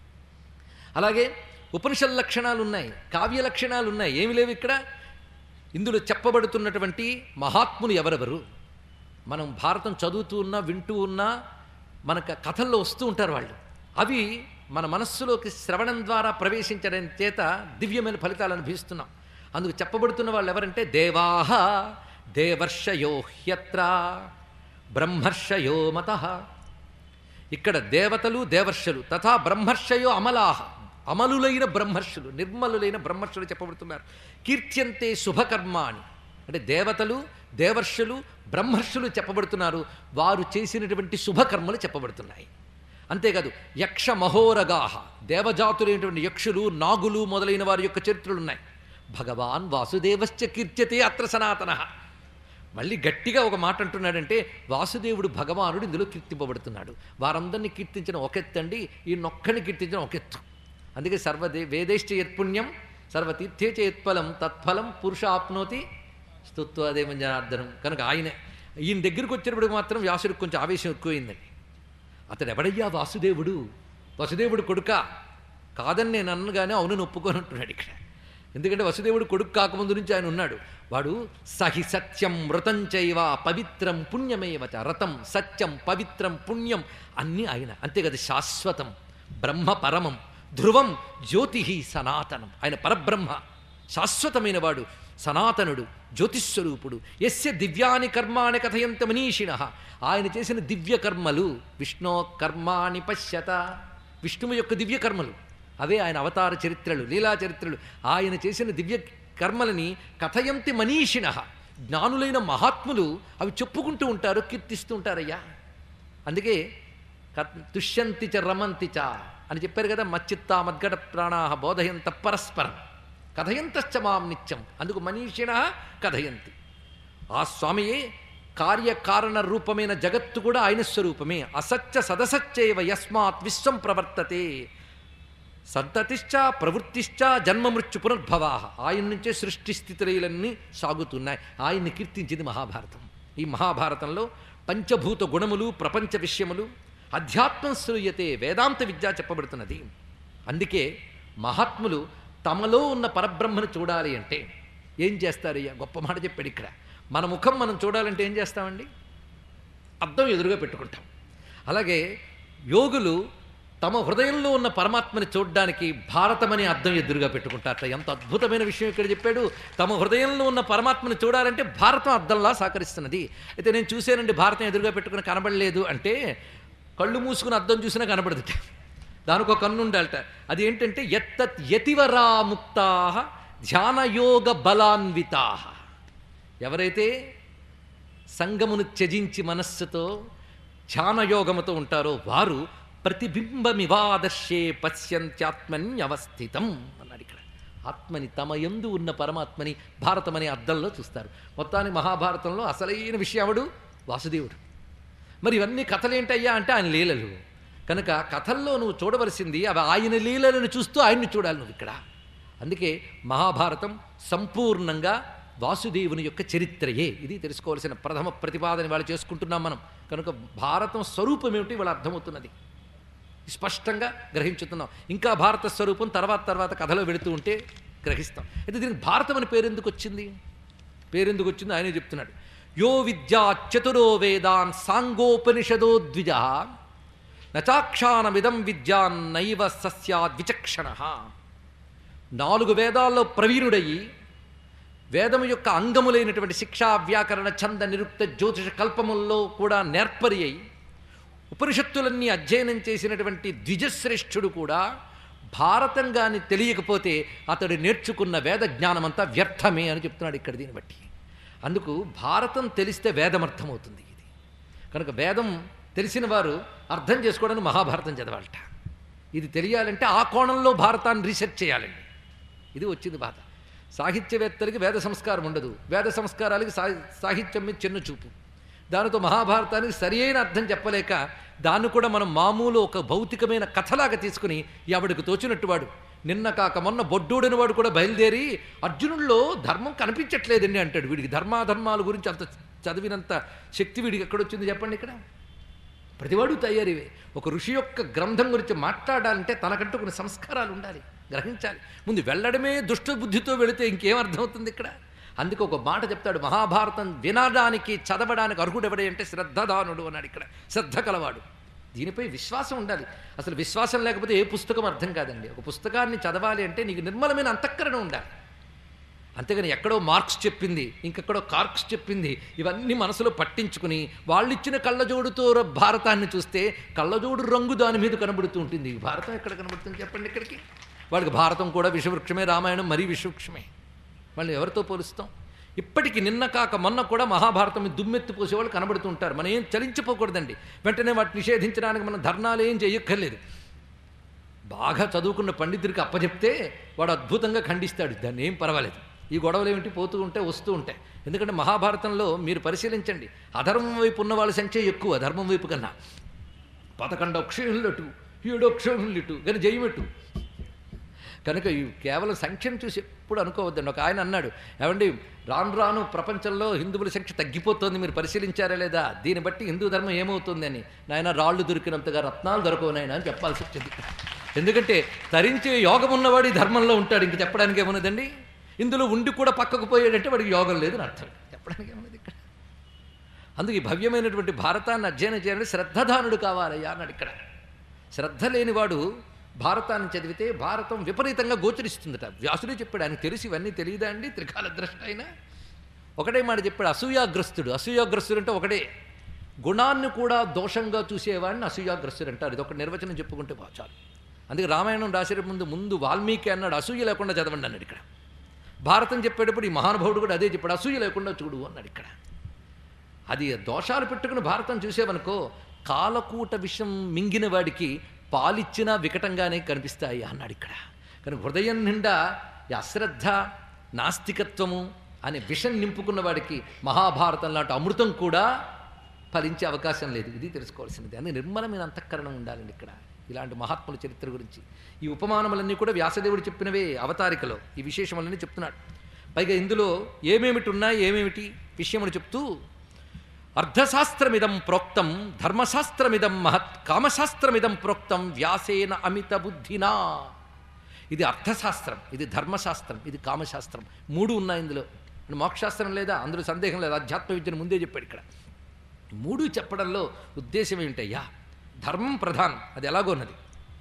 అలాగే ఉపనిషత్ లక్షణాలు ఉన్నాయి కావ్య లక్షణాలు ఉన్నాయి ఏమి లేవు ఇక్కడ ఇందులో చెప్పబడుతున్నటువంటి మహాత్ములు ఎవరెవరు మనం భారతం చదువుతూ ఉన్నా వింటూ ఉన్నా మనకు కథల్లో వస్తూ ఉంటారు వాళ్ళు అవి మన మనస్సులోకి శ్రవణం ద్వారా ప్రవేశించడం చేత దివ్యమైన ఫలితాలు అనుభవిస్తున్నాం అందుకు చెప్పబడుతున్న వాళ్ళు ఎవరంటే దేవాహ దేవర్షయో హ్యత్ర బ్రహ్మర్షయో మత ఇక్కడ దేవతలు దేవర్షులు తథా బ్రహ్మర్షయో అమలాహ అమలులైన బ్రహ్మర్షులు నిర్మలులైన బ్రహ్మర్షులు చెప్పబడుతున్నారు కీర్త్యంతే శుభకర్మాణి అంటే దేవతలు దేవర్షులు బ్రహ్మర్షులు చెప్పబడుతున్నారు వారు చేసినటువంటి శుభకర్మలు చెప్పబడుతున్నాయి అంతేకాదు యక్ష మహోరగాహ దేవజాతులైనటువంటి యక్షులు నాగులు మొదలైన వారి యొక్క చరిత్రలు ఉన్నాయి భగవాన్ వాసుదేవశ్చ కీర్త్యతే అత్ర సనాతన మళ్ళీ గట్టిగా ఒక మాట అంటున్నాడంటే వాసుదేవుడు భగవానుడు ఇందులో కీర్తింపబడుతున్నాడు వారందరినీ కీర్తించిన ఒకెత్తండి ఈ నొక్కని కీర్తించిన ఒకెత్తు అందుకే సర్వదే వేదేశ్చ యత్పుణ్యం సర్వతీర్థే చ యత్ఫలం తత్ఫలం పురుష ఆప్నోతి స్తుత్వాదేమం జనార్దనం కనుక ఆయన ఈయన దగ్గరికి వచ్చినప్పుడు మాత్రం వ్యాసుడికి కొంచెం ఆవేశం ఎక్కువైందండి అతడు ఎవడయ్యా వాసుదేవుడు వసుదేవుడు కొడుక కాదని నేను అన్నగానే అవును ఒప్పుకొని ఉంటున్నాడు ఇక్కడ ఎందుకంటే వసుదేవుడు కొడుకు కాకముందు నుంచి ఆయన ఉన్నాడు వాడు సహి సత్యం మృతం చైవ పవిత్రం పుణ్యమేవచ రతం సత్యం పవిత్రం పుణ్యం అన్నీ ఆయన అంతే కదా శాశ్వతం బ్రహ్మ పరమం ధ్రువం జ్యోతి సనాతనం ఆయన పరబ్రహ్మ శాశ్వతమైన వాడు సనాతనుడు జ్యోతిస్వరూపుడు ఎస్య దివ్యాని కర్మాణి కథయంత మనీషిణ ఆయన చేసిన దివ్య కర్మలు విష్ణో కర్మాణి పశ్యత విష్ణువు యొక్క దివ్య కర్మలు అవే ఆయన అవతార చరిత్రలు లీలా చరిత్రలు ఆయన చేసిన దివ్య కర్మలని కథయంతి మనీషిణ జ్ఞానులైన మహాత్ములు అవి చెప్పుకుంటూ ఉంటారు కీర్తిస్తూ ఉంటారయ్యా అందుకే కత్- తుష్యంతి చ రమంతి చ అని చెప్పారు కదా మచ్చిత్త మద్గట ప్రాణాహ బోధయంత పరస్పరం కథయంతశ్చ మాం నిత్యం అందుకు మనీషిణ కథయంతి ఆ స్వామియే కార్యకారణ రూపమైన జగత్తు కూడా ఆయన స్వరూపమే అసత్య సదసత్యైవ యస్మాత్ విశ్వం ప్రవర్తతే సంతతిశ్చ ప్రవృత్తిశ్చ జన్మ మృత్యు పునర్భవా ఆయన నుంచే సృష్టి స్థితిలన్నీ సాగుతున్నాయి ఆయన్ని కీర్తించింది మహాభారతం ఈ మహాభారతంలో పంచభూత గుణములు ప్రపంచ విషయములు అధ్యాత్మం శ్రూయతే వేదాంత విద్య చెప్పబడుతున్నది అందుకే మహాత్ములు తమలో ఉన్న పరబ్రహ్మను చూడాలి అంటే ఏం చేస్తారయ్యా గొప్ప మాట చెప్పాడు ఇక్కడ మన ముఖం మనం చూడాలంటే ఏం చేస్తామండి అద్దం ఎదురుగా పెట్టుకుంటాం అలాగే యోగులు తమ హృదయంలో ఉన్న పరమాత్మని చూడడానికి భారతమనే అద్దం ఎదురుగా పెట్టుకుంటారట ఎంత అద్భుతమైన విషయం ఇక్కడ చెప్పాడు తమ హృదయంలో ఉన్న పరమాత్మని చూడాలంటే భారతం అద్దంలా సహకరిస్తున్నది అయితే నేను చూశానండి భారతం ఎదురుగా పెట్టుకుని కనబడలేదు అంటే కళ్ళు మూసుకుని అద్దం చూసినా కనబడదుట దానికి ఒక కన్ను ఉండాలట అది ఏంటంటే ఎత్తత్ యతివరా ముక్తా ధ్యానయోగ బలాన్వితా ఎవరైతే సంగమును త్యజించి మనస్సుతో ధ్యానయోగముతో ఉంటారో వారు ప్రతిబింబమివాదర్శే పశ్యంత్యాత్మన్యవస్థితం అన్నాడు ఇక్కడ ఆత్మని తమ యందు ఉన్న పరమాత్మని భారతం అనే అర్థంలో చూస్తారు మొత్తానికి మహాభారతంలో అసలైన విషయముడు వాసుదేవుడు మరి ఇవన్నీ కథలేంటయ్యా అంటే ఆయన లీలలు కనుక కథల్లో నువ్వు చూడవలసింది అవి ఆయన లీలలను చూస్తూ ఆయన్ని చూడాలి నువ్వు ఇక్కడ అందుకే మహాభారతం సంపూర్ణంగా వాసుదేవుని యొక్క చరిత్రయే ఇది తెలుసుకోవాల్సిన ప్రథమ ప్రతిపాదన వాళ్ళు చేసుకుంటున్నాం మనం కనుక భారతం స్వరూపం ఏమిటి వాళ్ళ అర్థమవుతున్నది స్పష్టంగా గ్రహించుతున్నాం ఇంకా భారత స్వరూపం తర్వాత తర్వాత కథలో వెళుతూ ఉంటే గ్రహిస్తాం అయితే దీనికి భారతం అని పేరు ఎందుకు వచ్చింది పేరెందుకు వచ్చింది ఆయనే చెప్తున్నాడు యో విద్యా చతురో వేదాన్ సాంగోపనిషదో ద్విజ నచాక్షానమిదం విద్యాన్నైవ సస్యాద్విచక్షణ నాలుగు వేదాల్లో ప్రవీణుడయి వేదము యొక్క అంగములైనటువంటి శిక్షా వ్యాకరణ ఛంద నిరుక్త జ్యోతిష కల్పముల్లో కూడా నేర్పరి అయి ఉపనిషత్తులన్నీ అధ్యయనం చేసినటువంటి ద్విజశ్రేష్ఠుడు కూడా భారతం గాని తెలియకపోతే అతడు నేర్చుకున్న వేద జ్ఞానమంతా వ్యర్థమే అని చెప్తున్నాడు ఇక్కడ దీన్ని బట్టి అందుకు భారతం తెలిస్తే వేదం అర్థమవుతుంది ఇది కనుక వేదం తెలిసిన వారు అర్థం చేసుకోవడానికి మహాభారతం చదవాలట ఇది తెలియాలంటే ఆ కోణంలో భారతాన్ని రీసెర్చ్ చేయాలండి ఇది వచ్చింది బాధ సాహిత్యవేత్తలకి వేద సంస్కారం ఉండదు వేద సంస్కారాలకి సా సాహిత్యం మీద చిన్న చూపు దానితో మహాభారతానికి సరి అయిన అర్థం చెప్పలేక దాన్ని కూడా మనం మామూలు ఒక భౌతికమైన కథలాగా తీసుకుని ఎవడికి తోచినట్టు వాడు నిన్న కాక మొన్న బొడ్డూడని వాడు కూడా బయలుదేరి అర్జునుల్లో ధర్మం కనిపించట్లేదండి అంటాడు వీడికి ధర్మాధర్మాల గురించి అంత చదివినంత శక్తి వీడికి ఎక్కడొచ్చింది చెప్పండి ఇక్కడ ప్రతివాడు తయారీవే ఒక ఋషి యొక్క గ్రంథం గురించి మాట్లాడాలంటే తనకంటూ కొన్ని సంస్కారాలు ఉండాలి గ్రహించాలి ముందు వెళ్ళడమే దుష్ట బుద్ధితో వెళితే ఇంకేం అర్థమవుతుంది ఇక్కడ అందుకే ఒక మాట చెప్తాడు మహాభారతం వినడానికి చదవడానికి అర్హుడెవడే అంటే శ్రద్ధదానుడు అన్నాడు ఇక్కడ శ్రద్ధ కలవాడు దీనిపై విశ్వాసం ఉండాలి అసలు విశ్వాసం లేకపోతే ఏ పుస్తకం అర్థం కాదండి ఒక పుస్తకాన్ని చదవాలి అంటే నీకు నిర్మలమైన అంతఃకరణ ఉండాలి అంతేగాని ఎక్కడో మార్క్స్ చెప్పింది ఇంకెక్కడో కార్క్స్ చెప్పింది ఇవన్నీ మనసులో పట్టించుకుని వాళ్ళు ఇచ్చిన కళ్ళజోడుతో ర- భారతాన్ని చూస్తే కళ్ళజోడు రంగు దాని మీద కనబడుతూ ఉంటుంది ఈ భారతం ఎక్కడ కనబడుతుంది చెప్పండి ఇక్కడికి వాళ్ళకి భారతం కూడా విషవృక్షమే రామాయణం మరీ విషవృక్షమే వాళ్ళు ఎవరితో పోలుస్తాం ఇప్పటికి నిన్న కాక మొన్న కూడా మహాభారతం మీద దుమ్మెత్తి పోసేవాళ్ళు కనబడుతూ ఉంటారు మనం ఏం చలించిపోకూడదండి వెంటనే వాటిని నిషేధించడానికి మనం ధర్నాలు ఏం చేయక్కర్లేదు బాగా చదువుకున్న పండితుడికి అప్పచెప్తే వాడు అద్భుతంగా ఖండిస్తాడు దాన్ని ఏం పర్వాలేదు ఈ గొడవలు ఏమిటి పోతూ ఉంటే వస్తూ ఉంటాయి ఎందుకంటే మహాభారతంలో మీరు పరిశీలించండి అధర్మం వైపు ఉన్న వాళ్ళ సంఖ్య ఎక్కువ ధర్మం వైపు కన్నా పదకొండు అక్షయులటు ఏడు అక్షయులటు కానీ జయమెట్టు కనుక ఈ కేవలం సంఖ్యను చూసి ఎప్పుడు అనుకోవద్దండి ఒక ఆయన అన్నాడు ఏమండి రాను రాను ప్రపంచంలో హిందువుల సంఖ్య తగ్గిపోతుంది మీరు పరిశీలించారా లేదా దీన్ని బట్టి హిందూ ధర్మం ఏమవుతుంది అని నాయన రాళ్ళు దొరికినంతగా రత్నాలు దొరకవు నాయన అని చెప్పాల్సి వచ్చింది ఎందుకంటే తరించే యోగం ఉన్నవాడు ఈ ధర్మంలో ఉంటాడు ఇంక చెప్పడానికి ఏమున్నదండి ఇందులో ఉండి కూడా పక్కకు పోయాడంటే వాడికి యోగం లేదని అర్థం చెప్పడానికి ఏమున్నది ఇక్కడ అందుకే ఈ భవ్యమైనటువంటి భారతాన్ని అధ్యయనం చేయాలంటే శ్రద్ధధానుడు కావాలయ్యా అన్నాడు ఇక్కడ శ్రద్ధ లేనివాడు భారతాన్ని చదివితే భారతం విపరీతంగా గోచరిస్తుందట వ్యాసుడే చెప్పాడు ఆయనకు తెలిసి ఇవన్నీ తెలియదా అండి త్రికాల ద్రష్ట అయినా ఒకటే మాట చెప్పాడు అసూయాగ్రస్తుడు అసూయాగ్రస్తుడు అంటే ఒకటే గుణాన్ని కూడా దోషంగా చూసేవాడిని అసూయాగ్రస్తుడు అంటారు ఇది ఒక నిర్వచనం చెప్పుకుంటే బా చాలు అందుకే రామాయణం రాసే ముందు ముందు వాల్మీకి అన్నాడు అసూయ లేకుండా చదవండి అన్నాడు ఇక్కడ భారతం చెప్పేటప్పుడు ఈ మహానుభావుడు కూడా అదే చెప్పాడు అసూయ లేకుండా చూడు అన్నాడు ఇక్కడ అది దోషాలు పెట్టుకుని భారతం చూసేవనుకో కాలకూట విషం మింగిన వాడికి పాలిచ్చినా వికటంగానే కనిపిస్తాయి అన్నాడు ఇక్కడ కానీ హృదయం నిండా ఈ అశ్రద్ధ నాస్తికత్వము అనే విషం నింపుకున్న వాడికి మహాభారతం లాంటి అమృతం కూడా ఫలించే అవకాశం లేదు ఇది తెలుసుకోవాల్సినది అని నిర్మలమైన అంతఃకరణం ఉండాలండి ఇక్కడ ఇలాంటి మహాత్ముల చరిత్ర గురించి ఈ ఉపమానములన్నీ కూడా వ్యాసదేవుడు చెప్పినవే అవతారికలో ఈ విశేషములన్నీ చెప్తున్నాడు పైగా ఇందులో ఏమేమిటి ఉన్నాయి ఏమేమిటి విషయములు చెప్తూ అర్ధశాస్త్రమిదం ప్రోక్తం ధర్మశాస్త్రమిదం మహత్ కామశాస్త్రమిదం ప్రోక్తం వ్యాసేన అమిత బుద్ధినా ఇది అర్థశాస్త్రం ఇది ధర్మశాస్త్రం ఇది కామశాస్త్రం మూడు ఉన్నాయి ఇందులో అంటే మోక్షశాస్త్రం లేదా అందులో సందేహం లేదు అధ్యాత్మ విద్యను ముందే చెప్పాడు ఇక్కడ మూడు చెప్పడంలో ఉద్దేశం ఏమిటయ్యా ధర్మం ప్రధానం అది ఎలాగోన్నది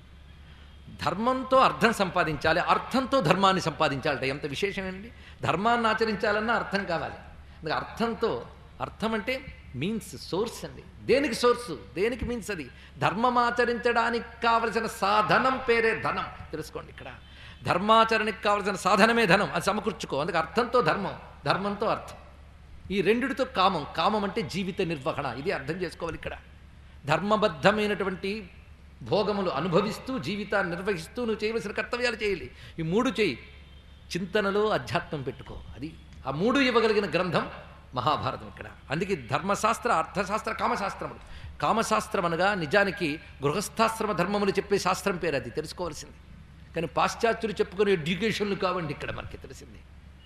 ధర్మంతో అర్థం సంపాదించాలి అర్థంతో ధర్మాన్ని సంపాదించాలట ఎంత విశేషమేనండి ధర్మాన్ని ఆచరించాలన్నా అర్థం కావాలి అందుకే అర్థంతో అర్థం అంటే మీన్స్ సోర్స్ అండి దేనికి సోర్సు దేనికి మీన్స్ అది ధర్మం ఆచరించడానికి కావలసిన సాధనం పేరే ధనం తెలుసుకోండి ఇక్కడ ధర్మాచరణకి కావలసిన సాధనమే ధనం అది సమకూర్చుకో అందుకే అర్థంతో ధర్మం ధర్మంతో అర్థం ఈ రెండిటితో కామం కామం అంటే జీవిత నిర్వహణ ఇది అర్థం చేసుకోవాలి ఇక్కడ ధర్మబద్ధమైనటువంటి భోగములు అనుభవిస్తూ జీవితాన్ని నిర్వహిస్తూ నువ్వు చేయవలసిన కర్తవ్యాలు చేయాలి ఈ మూడు చేయి చింతనలో అధ్యాత్మం పెట్టుకో అది ఆ మూడు ఇవ్వగలిగిన గ్రంథం మహాభారతం ఇక్కడ అందుకే ధర్మశాస్త్ర అర్థశాస్త్ర కామశాస్త్రములు కామశాస్త్రం అనగా నిజానికి గృహస్థాశ్రమ ధర్మములు చెప్పే శాస్త్రం పేరు అది తెలుసుకోవాల్సింది కానీ పాశ్చాత్యులు చెప్పుకునే ఎడ్యుకేషన్లు కావండి ఇక్కడ మనకి తెలిసింది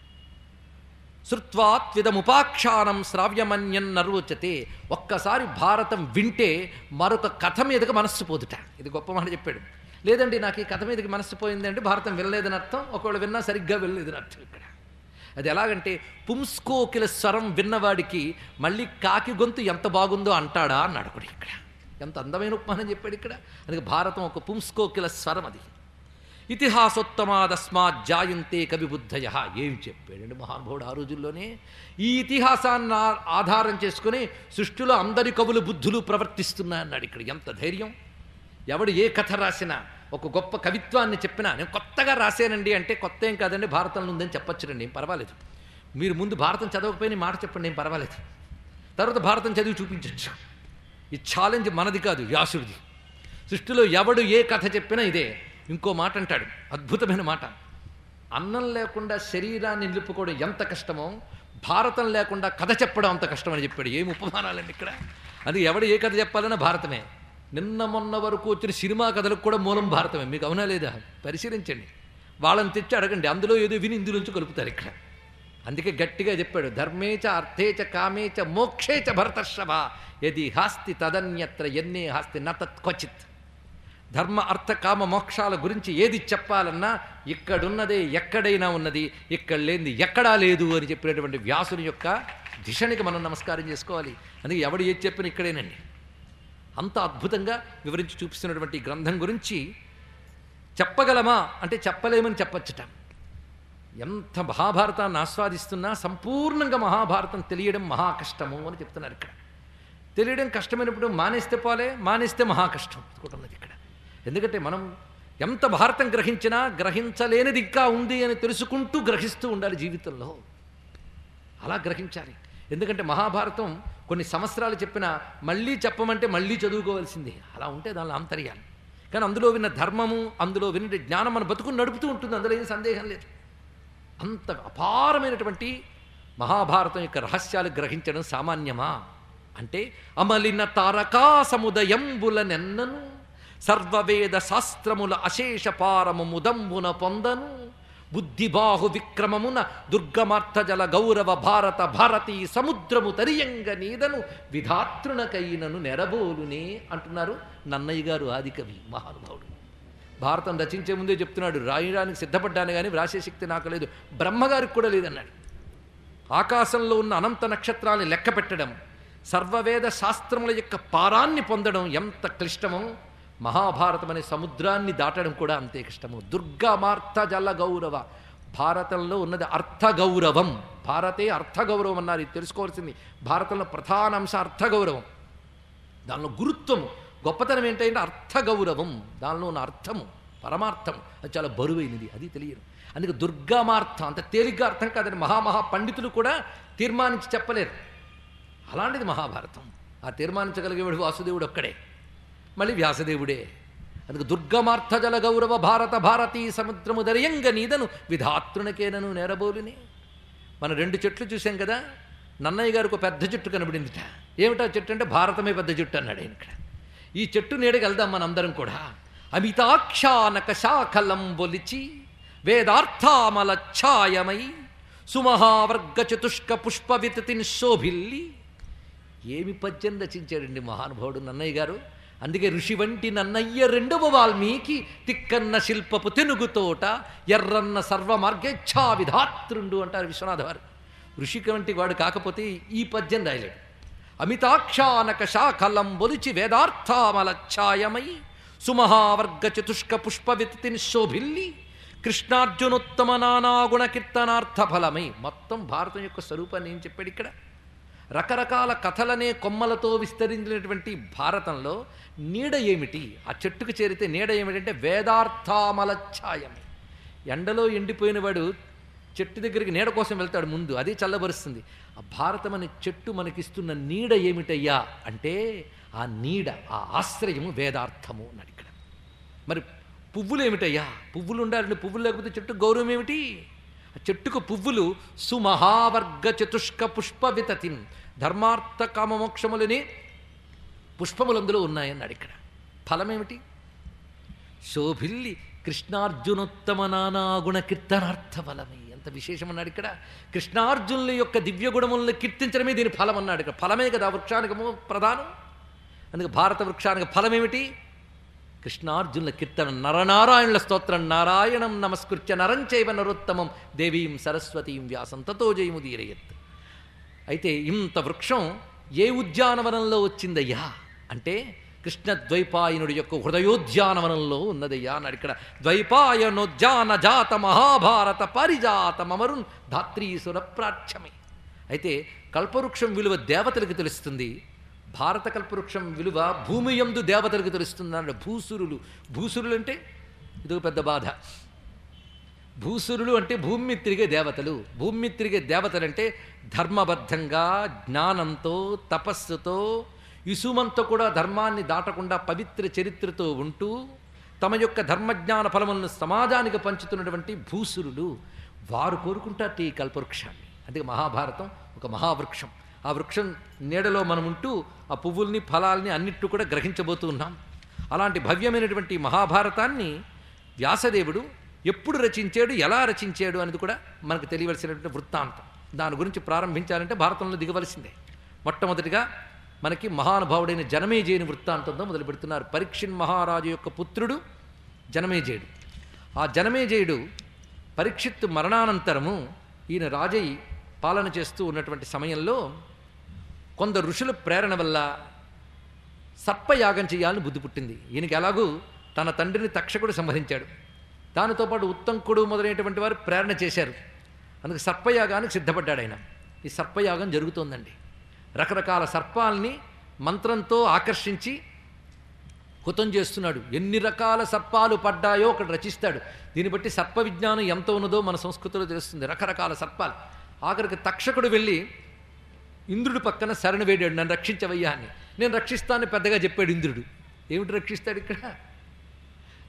శృత్వాత్విదముపాఖ్యానం శ్రావ్యమన్యన్ నర్వోచతే ఒక్కసారి భారతం వింటే మరొక కథ మీదకి మనస్సు పోదుట ఇది గొప్ప మాట చెప్పాడు లేదండి నాకు ఈ కథ మీదకి మనస్సు పోయిందంటే భారతం వినలేదని అర్థం ఒకవేళ విన్నా సరిగ్గా వినలేదని అర్థం ఇక్కడ అది ఎలాగంటే పుంస్కోకిల స్వరం విన్నవాడికి మళ్ళీ కాకి గొంతు ఎంత బాగుందో అంటాడా అన్నాడు కూడా ఇక్కడ ఎంత అందమైన ఉపమానం చెప్పాడు ఇక్కడ అందుకే భారతం ఒక పుంస్కోకిల స్వరం అది ఇతిహాసోత్తమాదస్మాత్ జాయంతే కవిబుద్ధయ ఏం చెప్పాడండి మహానుభావుడు ఆ రోజుల్లోనే ఈ ఇతిహాసాన్ని ఆ- ఆధారం చేసుకుని సృష్టిలో అందరి కవులు బుద్ధులు ప్రవర్తిస్తున్నాయన్నాడు ఇక్కడ ఎంత ధైర్యం ఎవడు ఏ కథ రాసినా ఒక గొప్ప కవిత్వాన్ని చెప్పినా నేను కొత్తగా రాశానండి అంటే కొత్త ఏం కాదండి భారతంలో ఉందని చెప్పొచ్చునండి ఏం పర్వాలేదు మీరు ముందు భారతం చదవకపోయిన ఈ మాట చెప్పండి ఏం పర్వాలేదు తర్వాత భారతం చదివి చూపించవచ్చు ఈ ఛాలెంజ్ మనది కాదు వ్యాసుడిది సృష్టిలో ఎవడు ఏ కథ చెప్పినా ఇదే ఇంకో మాట అంటాడు అద్భుతమైన మాట అన్నం లేకుండా శరీరాన్ని నిలుపుకోవడం ఎంత కష్టమో భారతం లేకుండా కథ చెప్పడం అంత కష్టమని చెప్పాడు ఏం ఉపమానాలండి ఇక్కడ అది ఎవడు ఏ కథ చెప్పాలన్నా భారతమే నిన్న మొన్న వరకు వచ్చిన సినిమా కథలకు కూడా మూలం భారతమే మీకు అవునా లేదా పరిశీలించండి వాళ్ళని తెచ్చి అడగండి అందులో ఏదో విని ఇందులోంచి కలుపుతారు ఇక్కడ అందుకే గట్టిగా చెప్పాడు ధర్మేచ అర్థేచ కామేచ మోక్షేచ భరతర్షభ యది హాస్తి తదన్యత్ర ఎన్నే హాస్తి నతత్ క్వచిత్ ధర్మ అర్థ కామ మోక్షాల గురించి ఏది చెప్పాలన్నా ఇక్కడున్నదే ఎక్కడైనా ఉన్నది ఇక్కడ లేనిది ఎక్కడా లేదు అని చెప్పినటువంటి వ్యాసుని యొక్క దిశనికి మనం నమస్కారం చేసుకోవాలి అందుకే ఎవడు ఏది చెప్పినా ఇక్కడేనండి అంత అద్భుతంగా వివరించి చూపిస్తున్నటువంటి ఈ గ్రంథం గురించి చెప్పగలమా అంటే చెప్పలేమని చెప్పచ్చుట ఎంత మహాభారతాన్ని ఆస్వాదిస్తున్నా సంపూర్ణంగా మహాభారతం తెలియడం మహా కష్టము అని చెప్తున్నారు ఇక్కడ తెలియడం కష్టమైనప్పుడు మానేస్తే పోలే మానేస్తే మహా కష్టం ఇది కూడా ఉన్నది ఇక్కడ ఎందుకంటే మనం ఎంత భారతం గ్రహించినా గ్రహించలేనిది ఇంకా ఉంది అని తెలుసుకుంటూ గ్రహిస్తూ ఉండాలి జీవితంలో అలా గ్రహించాలి ఎందుకంటే మహాభారతం కొన్ని సంవత్సరాలు చెప్పినా మళ్ళీ చెప్పమంటే మళ్ళీ చదువుకోవాల్సిందే అలా ఉంటే దానిలో అంతర్యాలు కానీ అందులో విన్న ధర్మము అందులో విన్న జ్ఞానం మన బతుకుని నడుపుతూ ఉంటుంది అందులో ఏం సందేహం లేదు అంత అపారమైనటువంటి మహాభారతం యొక్క రహస్యాలు గ్రహించడం సామాన్యమా అంటే అమలిన తారకా సముదయంబుల నెన్నను సర్వవేద శాస్త్రముల అశేష పారము ముదంబున పొందను బుద్ధిబాహు విక్రమమున దుర్గమార్థజల గౌరవ భారత భారతీ సముద్రము తరియంగ నీదను విధాతృనకైనను నెరబోలునే అంటున్నారు నన్నయ్య గారు ఆదికవి మహానుభావుడు భారతం రచించే ముందే చెప్తున్నాడు రాయడానికి సిద్ధపడ్డాను కానీ వ్రాసే శక్తి నాకు లేదు బ్రహ్మగారికి కూడా లేదన్నాడు ఆకాశంలో ఉన్న అనంత నక్షత్రాన్ని లెక్క పెట్టడం సర్వవేద శాస్త్రముల యొక్క పారాన్ని పొందడం ఎంత క్లిష్టమో మహాభారతం అనే సముద్రాన్ని దాటడం కూడా అంతే కష్టము దుర్గమార్థ జల గౌరవ భారతంలో ఉన్నది అర్థగౌరవం భారతే అర్థగౌరవం అన్నారు ఇది తెలుసుకోవాల్సింది భారతంలో ప్రధాన అంశం అర్థగౌరవం దానిలో గురుత్వము గొప్పతనం ఏంటంటే అర్థగౌరవం దానిలో ఉన్న అర్థము పరమార్థం అది చాలా బరువైనది అది తెలియదు అందుకే దుర్గమార్థం అంత తేలిగ్గా అర్థం కాదని మహామహా పండితులు కూడా తీర్మానించి చెప్పలేరు అలాంటిది మహాభారతం ఆ తీర్మానించగలిగేవాడు వాసుదేవుడు ఒక్కడే మళ్ళీ వ్యాసదేవుడే అందుకు దుర్గమార్థ జల గౌరవ భారత భారతీ సముద్రము దర్యంగ నీదను విధాతృనకేనను నేరబోలుని మన రెండు చెట్లు చూసాం కదా నన్నయ్య గారికి ఒక పెద్ద చెట్టు కనబడిందిట ఏమిటా చెట్టు అంటే భారతమే పెద్ద చెట్టు అన్నాడు ఆయన ఇక్కడ ఈ చెట్టు నీడకి వెళ్దాం మనందరం కూడా అమితాక్షానక శాఖలం బొలిచి వేదార్థామల ఛాయమై సుమహావర్గ చతుష్క పుష్ప వితతిని శోభిల్లి ఏమి పద్యం రచించాడండి మహానుభావుడు నన్నయ్య గారు అందుకే ఋషి వంటి నన్నయ్య రెండవ వాల్మీకి తిక్కన్న శిల్పపు తెనుగుతోట ఎర్రన్న సర్వ మార్గేచ్ఛా విధాతృండు అంటారు విశ్వనాథ వారు ఋషిక వంటి వాడు కాకపోతే ఈ పద్యం రాయలేడు అమితాక్షానక శాఖలం బొలిచి వేదార్థామలఛాయమై సుమహావర్గ చతుష్క పుష్ప వితిని శోభిల్లి కృష్ణార్జునోత్తమ నానాగుణ కీర్తనార్థ ఫలమై మొత్తం భారతం యొక్క స్వరూపాన్ని ఏం చెప్పాడు ఇక్కడ రకరకాల కథలనే కొమ్మలతో విస్తరించినటువంటి భారతంలో నీడ ఏమిటి ఆ చెట్టుకు చేరితే నీడ ఏమిటంటే వేదార్థామల ఛాయం ఎండలో ఎండిపోయిన వాడు చెట్టు దగ్గరికి నీడ కోసం వెళ్తాడు ముందు అది చల్లబరుస్తుంది ఆ భారతం అనే చెట్టు మనకిస్తున్న నీడ ఏమిటయ్యా అంటే ఆ నీడ ఆ ఆశ్రయము వేదార్థము అన్నాడు ఇక్కడ మరి పువ్వులు ఏమిటయ్యా పువ్వులు ఉండాలంటే పువ్వులు లేకపోతే చెట్టు గౌరవం ఏమిటి ఆ చెట్టుకు పువ్వులు సుమహావర్గ చతుష్క పుష్ప వితతిన్ ధర్మార్థ కామమోక్షములని పుష్పములు అందులో ఉన్నాయన్నాడు ఇక్కడ ఫలమేమిటి శోభిల్లి కృష్ణార్జునోత్తమ నానాగుణ కీర్తనార్థ ఫలమే ఎంత విశేషం అన్నాడు ఇక్కడ కృష్ణార్జునుల యొక్క దివ్య గుణములను కీర్తించడమే దీని ఫలం అన్నాడు ఇక్కడ ఫలమే కదా వృక్షానికి మూ- ప్రధానం అందుకే భారత వృక్షానికి ఫలమేమిటి కృష్ణార్జునుల కీర్తన నరనారాయణుల స్తోత్రం నారాయణం నమస్కృత్య నరంచైవ నరోత్తమం దేవీం సరస్వతీం వ్యాసం తతో జయముదీరయత్ అయితే ఇంత వృక్షం ఏ ఉద్యానవనంలో వచ్చిందయ్యా అంటే కృష్ణ ద్వైపాయనుడి యొక్క హృదయోద్యానవనంలో ఉన్నదయ్యా అన్నాడు ఇక్కడ ద్వైపాయనోద్యాన జాత మహాభారత పారిజాత మమరున్ ధాత్రీసుర ప్రాచ్యమే అయితే కల్పవృక్షం విలువ దేవతలకు తెలుస్తుంది భారత కల్పవృక్షం విలువ భూమి యందు దేవతలకు తెలుస్తుంది అన్నాడు భూసురులు భూసురులు అంటే ఇదొక పెద్ద బాధ భూసురులు అంటే భూమి మీద తిరిగే దేవతలు భూమి మీద తిరిగే దేవతలు అంటే ధర్మబద్ధంగా జ్ఞానంతో తపస్సుతో ఇసుమంతో కూడా ధర్మాన్ని దాటకుండా పవిత్ర చరిత్రతో ఉంటూ తమ యొక్క ధర్మజ్ఞాన ఫలములను సమాజానికి పంచుతున్నటువంటి భూసురులు వారు కోరుకుంటారు ఈ కల్పవృక్షాన్ని అందుకే మహాభారతం ఒక మహావృక్షం ఆ వృక్షం నీడలో మనం ఉంటూ ఆ పువ్వుల్ని ఫలాల్ని అన్నిట్లు కూడా గ్రహించబోతూ ఉన్నాం అలాంటి భవ్యమైనటువంటి మహాభారతాన్ని వ్యాసదేవుడు ఎప్పుడు రచించాడు ఎలా రచించాడు అనేది కూడా మనకు తెలియవలసినటువంటి వృత్తాంతం దాని గురించి ప్రారంభించాలంటే భారతంలో దిగవలసిందే మొట్టమొదటిగా మనకి మహానుభావుడైన జనమేజయుని వృత్తాంతంతో మొదలు పెడుతున్నారు పరీక్షిన్ మహారాజు యొక్క పుత్రుడు జనమేజయుడు ఆ జనమేజయుడు పరీక్షిత్తు మరణానంతరము ఈయన రాజయ్య పాలన చేస్తూ ఉన్నటువంటి సమయంలో కొందరు ఋషుల ప్రేరణ వల్ల సర్పయాగం చేయాలని బుద్ధి పుట్టింది ఈయనకి ఎలాగూ తన తండ్రిని తక్షకుడు సంహరించాడు దానితో పాటు ఉత్తంకుడు మొదలైనటువంటి వారు ప్రేరణ చేశారు అందుకు సర్పయాగానికి సిద్ధపడ్డాడు ఆయన ఈ సర్పయాగం జరుగుతోందండి రకరకాల సర్పాల్ని మంత్రంతో ఆకర్షించి హుతం చేస్తున్నాడు ఎన్ని రకాల సర్పాలు పడ్డాయో ఒకటి రచిస్తాడు దీన్ని బట్టి సర్ప విజ్ఞానం ఎంత ఉన్నదో మన సంస్కృతిలో తెలుస్తుంది రకరకాల సర్పాలు ఆఖరికి తక్షకుడు వెళ్ళి ఇంద్రుడి పక్కన శరణు వేడాడు నన్ను రక్షించవయ్యా అని నేను రక్షిస్తానని పెద్దగా చెప్పాడు ఇంద్రుడు ఏమిటి రక్షిస్తాడు ఇక్కడ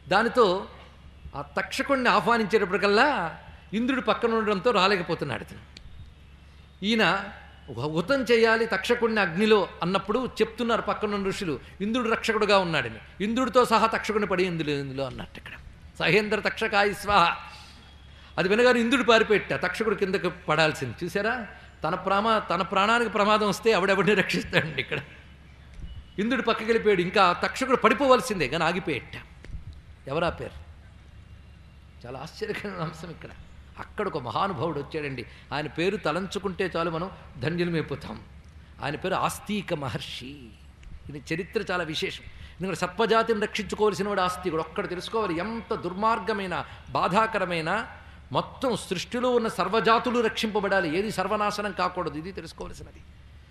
దానితో ఆ తక్షకుణ్ణి ఆహ్వానించేటప్పటికల్లా ఇంద్రుడు పక్కన ఉండడంతో రాలేకపోతున్నాడు అతను ఈయన ఒక హుతం చేయాలి తక్షకుడిని అగ్నిలో అన్నప్పుడు చెప్తున్నారు పక్కన ఉన్న ఋషులు ఇంద్రుడు రక్షకుడుగా ఉన్నాడని ఇంద్రుడితో సహా తక్షకుని పడి ఇందులో ఇందులో అన్నట్టు ఇక్కడ సహేంద్ర తక్షకాయ స్వాహ అది వినగానే ఇంద్రుడు పారిపెట్ట తక్షకుడు కిందకి పడాల్సింది చూసారా తన ప్రామా తన ప్రాణానికి ప్రమాదం వస్తే ఎవడెవడిని రక్షిస్తాడండి ఇక్కడ ఇంద్రుడు పక్కకి వెళ్ళిపోయాడు ఇంకా తక్షకుడు పడిపోవలసిందే కానీ ఆగిపోయేట ఎవరా పేరు చాలా ఆశ్చర్యకరమైన అంశం ఇక్కడ అక్కడ ఒక మహానుభావుడు వచ్చాడండి ఆయన పేరు తలంచుకుంటే చాలు మనం ధన్యులమైపోతాం ఆయన పేరు ఆస్తిక మహర్షి ఇది చరిత్ర చాలా విశేషం ఎందుకంటే సర్పజాతిని రక్షించుకోవలసిన వాడు ఆస్తికుడు ఒక్కడ తెలుసుకోవాలి ఎంత దుర్మార్గమైన బాధాకరమైన మొత్తం సృష్టిలో ఉన్న సర్వజాతులు రక్షింపబడాలి ఏది సర్వనాశనం కాకూడదు ఇది తెలుసుకోవలసినది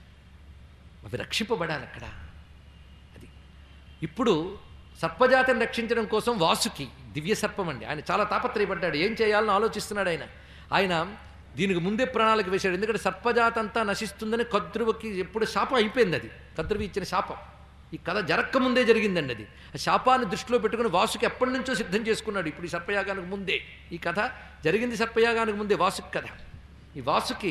అవి రక్షింపబడాలి అక్కడ అది ఇప్పుడు సర్పజాతిని రక్షించడం కోసం వాసుకి దివ్య సర్పం అండి ఆయన చాలా తాపత్రయపడ్డాడు ఏం చేయాలని ఆలోచిస్తున్నాడు ఆయన ఆయన దీనికి ముందే ప్రణాళిక వేశాడు ఎందుకంటే సర్పజాతి అంతా నశిస్తుందని కద్రువకి ఎప్పుడు శాపం అయిపోయింది అది కద్రువి ఇచ్చిన శాపం ఈ కథ జరక్క ముందే జరిగిందండి అది ఆ శాపాన్ని దృష్టిలో పెట్టుకుని వాసుకి ఎప్పటి నుంచో సిద్ధం చేసుకున్నాడు ఇప్పుడు ఈ సర్పయాగానికి ముందే ఈ కథ జరిగింది సర్పయాగానికి ముందే వాసుకి కథ ఈ వాసుకి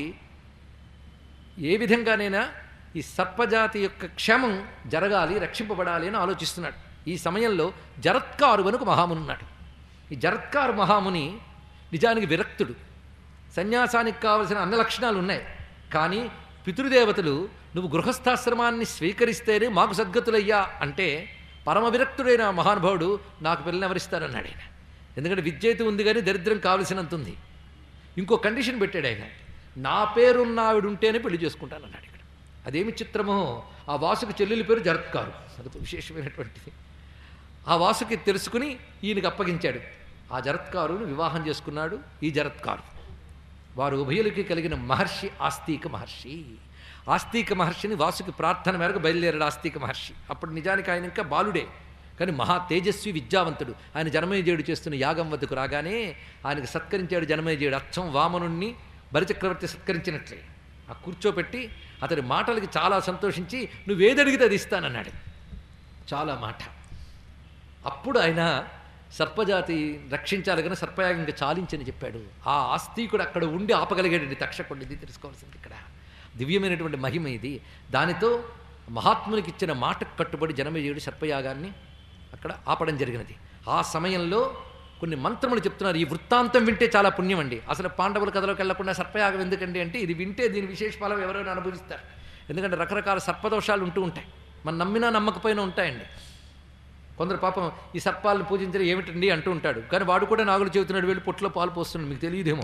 ఏ విధంగానైనా ఈ సర్పజాతి యొక్క క్షేమం జరగాలి రక్షింపబడాలి అని ఆలోచిస్తున్నాడు ఈ సమయంలో జరత్కారు వెనుక మహాముని ఉన్నాడు ఈ జరత్కారు మహాముని నిజానికి విరక్తుడు సన్యాసానికి కావలసిన అన్ని లక్షణాలు ఉన్నాయి కానీ పితృదేవతలు నువ్వు గృహస్థాశ్రమాన్ని స్వీకరిస్తేనే మాకు సద్గతులయ్యా అంటే పరమ విరక్తుడైన ఆ మహానుభావుడు నాకు పిల్లని ఎవరిస్తారన్నాడు ఆయన ఎందుకంటే విద్య అయితే ఉంది కానీ దరిద్రం కావలసినంత ఉంది ఇంకో కండిషన్ పెట్టాడు ఆయన నా పేరున్న ఆవిడ ఉంటేనే పెళ్లి చేసుకుంటానన్నాడు ఇక్కడ అదేమి చిత్రమో ఆ వాసుకి చెల్లెలి పేరు జరత్కారు అది విశేషమైనటువంటిది ఆ వాసుకి తెలుసుకుని ఈయనకి అప్పగించాడు ఆ జరత్కారుని వివాహం చేసుకున్నాడు ఈ జరత్కారు వారు ఉభయులకి కలిగిన మహర్షి ఆస్తిక మహర్షి ఆస్తిక మహర్షిని వాసుకి ప్రార్థన మేరకు బయలుదేరాడు ఆస్తిక మహర్షి అప్పుడు నిజానికి ఆయన ఇంకా బాలుడే కానీ మహా తేజస్వి విద్యావంతుడు ఆయన జనమేజయుడు చేస్తున్న యాగం వద్దకు రాగానే ఆయనకు సత్కరించాడు జనమేజయుడు అచ్చం వామనుణ్ణి బలిచక్రవర్తి సత్కరించినట్లే ఆ కూర్చోపెట్టి అతని మాటలకి చాలా సంతోషించి నువ్వేదడిగితే అది ఇస్తానన్నాడు చాలా మాట అప్పుడు ఆయన సర్పజాతి రక్షించాలి కానీ సర్పయాగం ఇంకా చాలించని చెప్పాడు ఆ ఆస్తికుడు అక్కడ ఉండి ఆపగలిగాడండి తక్షకుడు ఇది తెలుసుకోవాల్సింది ఇక్కడ దివ్యమైనటువంటి మహిమ ఇది దానితో మహాత్మునికి ఇచ్చిన మాటకు కట్టుబడి జనమేజయుడు సర్పయాగాన్ని అక్కడ ఆపడం జరిగినది ఆ సమయంలో కొన్ని మంత్రములు చెప్తున్నారు ఈ వృత్తాంతం వింటే చాలా పుణ్యం అండి అసలు పాండవుల కథలోకి వెళ్లకుండా సర్పయాగం ఎందుకండి అంటే ఇది వింటే దీని విశేష ఫలం ఎవరైనా అనుభవిస్తారు ఎందుకంటే రకరకాల సర్పదోషాలు ఉంటూ ఉంటాయి మనం నమ్మినా నమ్మకపోయినా ఉంటాయండి కొందరు పాపం ఈ సర్పాలను పూజించడం ఏమిటండి అంటూ ఉంటాడు కానీ వాడు కూడా నాగులు చెబుతున్నాడు వెళ్ళి పొట్టులో పాలు పోస్తున్నాడు మీకు తెలియదేమో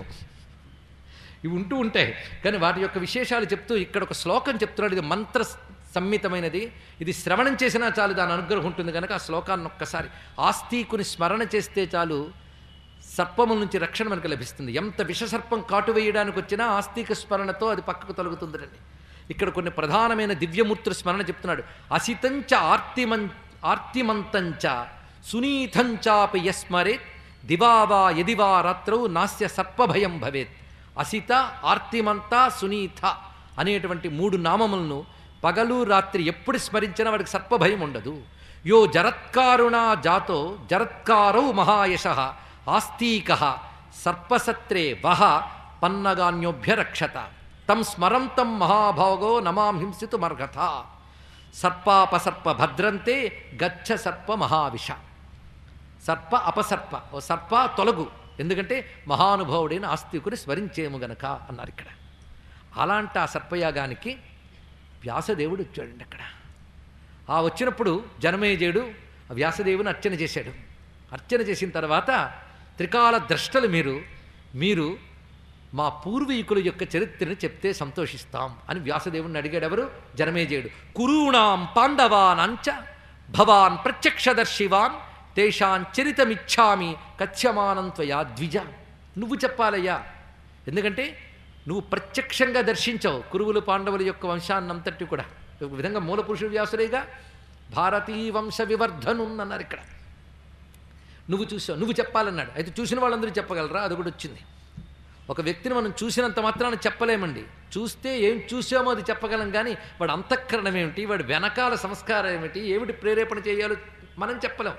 ఇవి ఉంటూ ఉంటాయి కానీ వాటి యొక్క విశేషాలు చెప్తూ ఇక్కడ ఒక శ్లోకం చెప్తున్నాడు ఇది మంత్ర సంహితమైనది ఇది శ్రవణం చేసినా చాలు దాని అనుగ్రహం ఉంటుంది కనుక ఆ శ్లోకాన్ని ఒక్కసారి ఆస్తికుని స్మరణ చేస్తే చాలు సర్పముల నుంచి రక్షణ మనకు లభిస్తుంది ఎంత విషసర్పం కాటు వేయడానికి వచ్చినా ఆస్తిక స్మరణతో అది పక్కకు తొలగుతుందండి ఇక్కడ కొన్ని ప్రధానమైన దివ్యమూర్తుల స్మరణ చెప్తున్నాడు అసితంచ ఆర్తిమం ఆర్తిమంతంచ సునీతంచాపి యస్మరేత్ దివావా యదివా రాత్రౌ నాస్య సర్పభయం భవేత్ అసిత ఆర్తిమంత సునీత అనేటువంటి మూడు నామములను పగలు రాత్రి ఎప్పుడు స్మరించినా వాడికి సర్పభయం ఉండదు యో జరత్కారుణా జాతో జరత్కారౌ మహాయశ ఆస్తిక సర్పసత్రే వహ పన్నగాన్యోభ్యరక్షత తం స్మరంతం మహాభోగో నమాం హింసితుమర్హత సర్పాపసర్ప భద్రంతే గచ్చ సర్ప మహావిష సర్ప అపసర్ప ఓ సర్ప తొలగు ఎందుకంటే మహానుభావుడైన ఆస్తికుని స్మరించేము గనక అన్నారు ఇక్కడ అలాంటి ఆ సర్పయాగానికి వ్యాసదేవుడు వచ్చాడండి అక్కడ ఆ వచ్చినప్పుడు జనమేజయుడు ఆ వ్యాసదేవుని అర్చన చేశాడు అర్చన చేసిన తర్వాత త్రికాల ద్రష్టలు మీరు మీరు మా పూర్వీకుల యొక్క చరిత్రను చెప్తే సంతోషిస్తాం అని వ్యాసదేవుని అడిగాడు ఎవరు జనమేజయుడు కురూణాం పాండవానంచ భవాన్ ప్రత్యక్షదర్శివాన్ తేషాం చరితమిచ్చామి కథ్యమానం త్వయా ద్విజ నువ్వు చెప్పాలయ్యా ఎందుకంటే నువ్వు ప్రత్యక్షంగా దర్శించావు కురువులు పాండవుల యొక్క వంశాన్నంతటి కూడా ఒక విధంగా మూల పురుషుడు వ్యాసుడేగా భారతీ వంశ వివర్ధను అన్నారు ఇక్కడ నువ్వు చూసావు నువ్వు చెప్పాలన్నాడు అయితే చూసిన వాళ్ళందరూ చెప్పగలరా అది కూడా వచ్చింది ఒక వ్యక్తిని మనం చూసినంత మాత్రాన చెప్పలేమండి చూస్తే ఏం చూసామో అది చెప్పగలం కానీ వాడు అంతఃకరణం ఏమిటి వాడి వెనకాల సంస్కారం ఏమిటి ఏమిటి ప్రేరేపణ చేయాలో మనం చెప్పలేం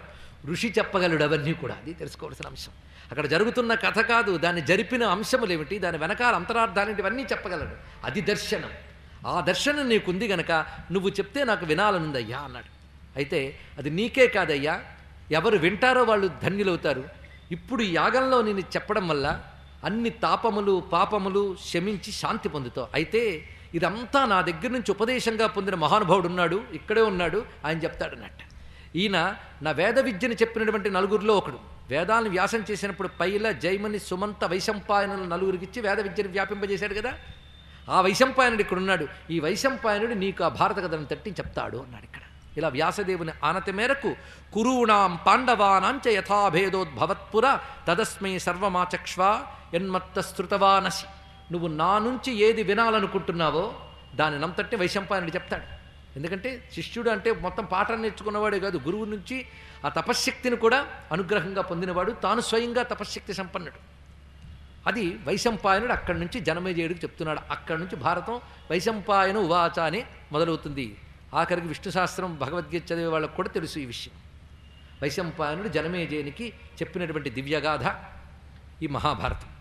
ఋషి చెప్పగలడు అవన్నీ కూడా అది తెలుసుకోవాల్సిన అంశం అక్కడ జరుగుతున్న కథ కాదు దాన్ని జరిపిన అంశములు ఏమిటి దాని వెనకాల అంతరార్థాలు ఇవన్నీ చెప్పగలడు అది దర్శనం ఆ దర్శనం నీకుంది గనక నువ్వు చెప్తే నాకు వినాలనుందయ్యా అన్నాడు అయితే అది నీకే కాదయ్యా ఎవరు వింటారో వాళ్ళు ధన్యులవుతారు ఇప్పుడు ఈ యాగంలో నేను చెప్పడం వల్ల అన్ని తాపములు పాపములు శమించి శాంతి పొందుతావు అయితే ఇదంతా నా దగ్గర నుంచి ఉపదేశంగా పొందిన మహానుభావుడు ఉన్నాడు ఇక్కడే ఉన్నాడు ఆయన చెప్తాడన్నట్ట ఈయన నా వేద విద్యను చెప్పినటువంటి నలుగురిలో ఒకడు వేదాలను వ్యాసం చేసినప్పుడు పైల జైమని సుమంత వైశంపాయనులు నలుగురికిచ్చి వేద విద్యను వ్యాపింపజేశాడు కదా ఆ వైశంపాయనుడు ఇక్కడ ఉన్నాడు ఈ వైశంపాయనుడు నీకు ఆ భారత కథను తట్టి చెప్తాడు అన్నాడు ఇక్కడ ఇలా వ్యాసదేవుని ఆనతి మేరకు కురూణాం పాండవానాంచ యథాభేదోద్భవత్పుర తదస్మై సర్వమాచక్ష్వ ఎన్మత్తశ్రుతవానసి నువ్వు నా నుంచి ఏది వినాలనుకుంటున్నావో దాని నంతటి వైశంపాయనుడు చెప్తాడు ఎందుకంటే శిష్యుడు అంటే మొత్తం పాఠం నేర్చుకున్నవాడే కాదు గురువు నుంచి ఆ తపశ్శక్తిని కూడా అనుగ్రహంగా పొందినవాడు తాను స్వయంగా తపశ్శక్తి సంపన్నుడు అది వైశంపాయనుడు అక్కడి నుంచి జనమేజయుడికి చెప్తున్నాడు అక్కడి నుంచి భారతం వైశంపాయను ఉవాచ అని మొదలవుతుంది ఆఖరికి విష్ణు శాస్త్రం భగవద్గీత చదివే వాళ్ళకు కూడా తెలుసు ఈ విషయం వైశంపాయనుడు జనమేజయునికి చెప్పినటువంటి దివ్యగాథ ఈ మహాభారతం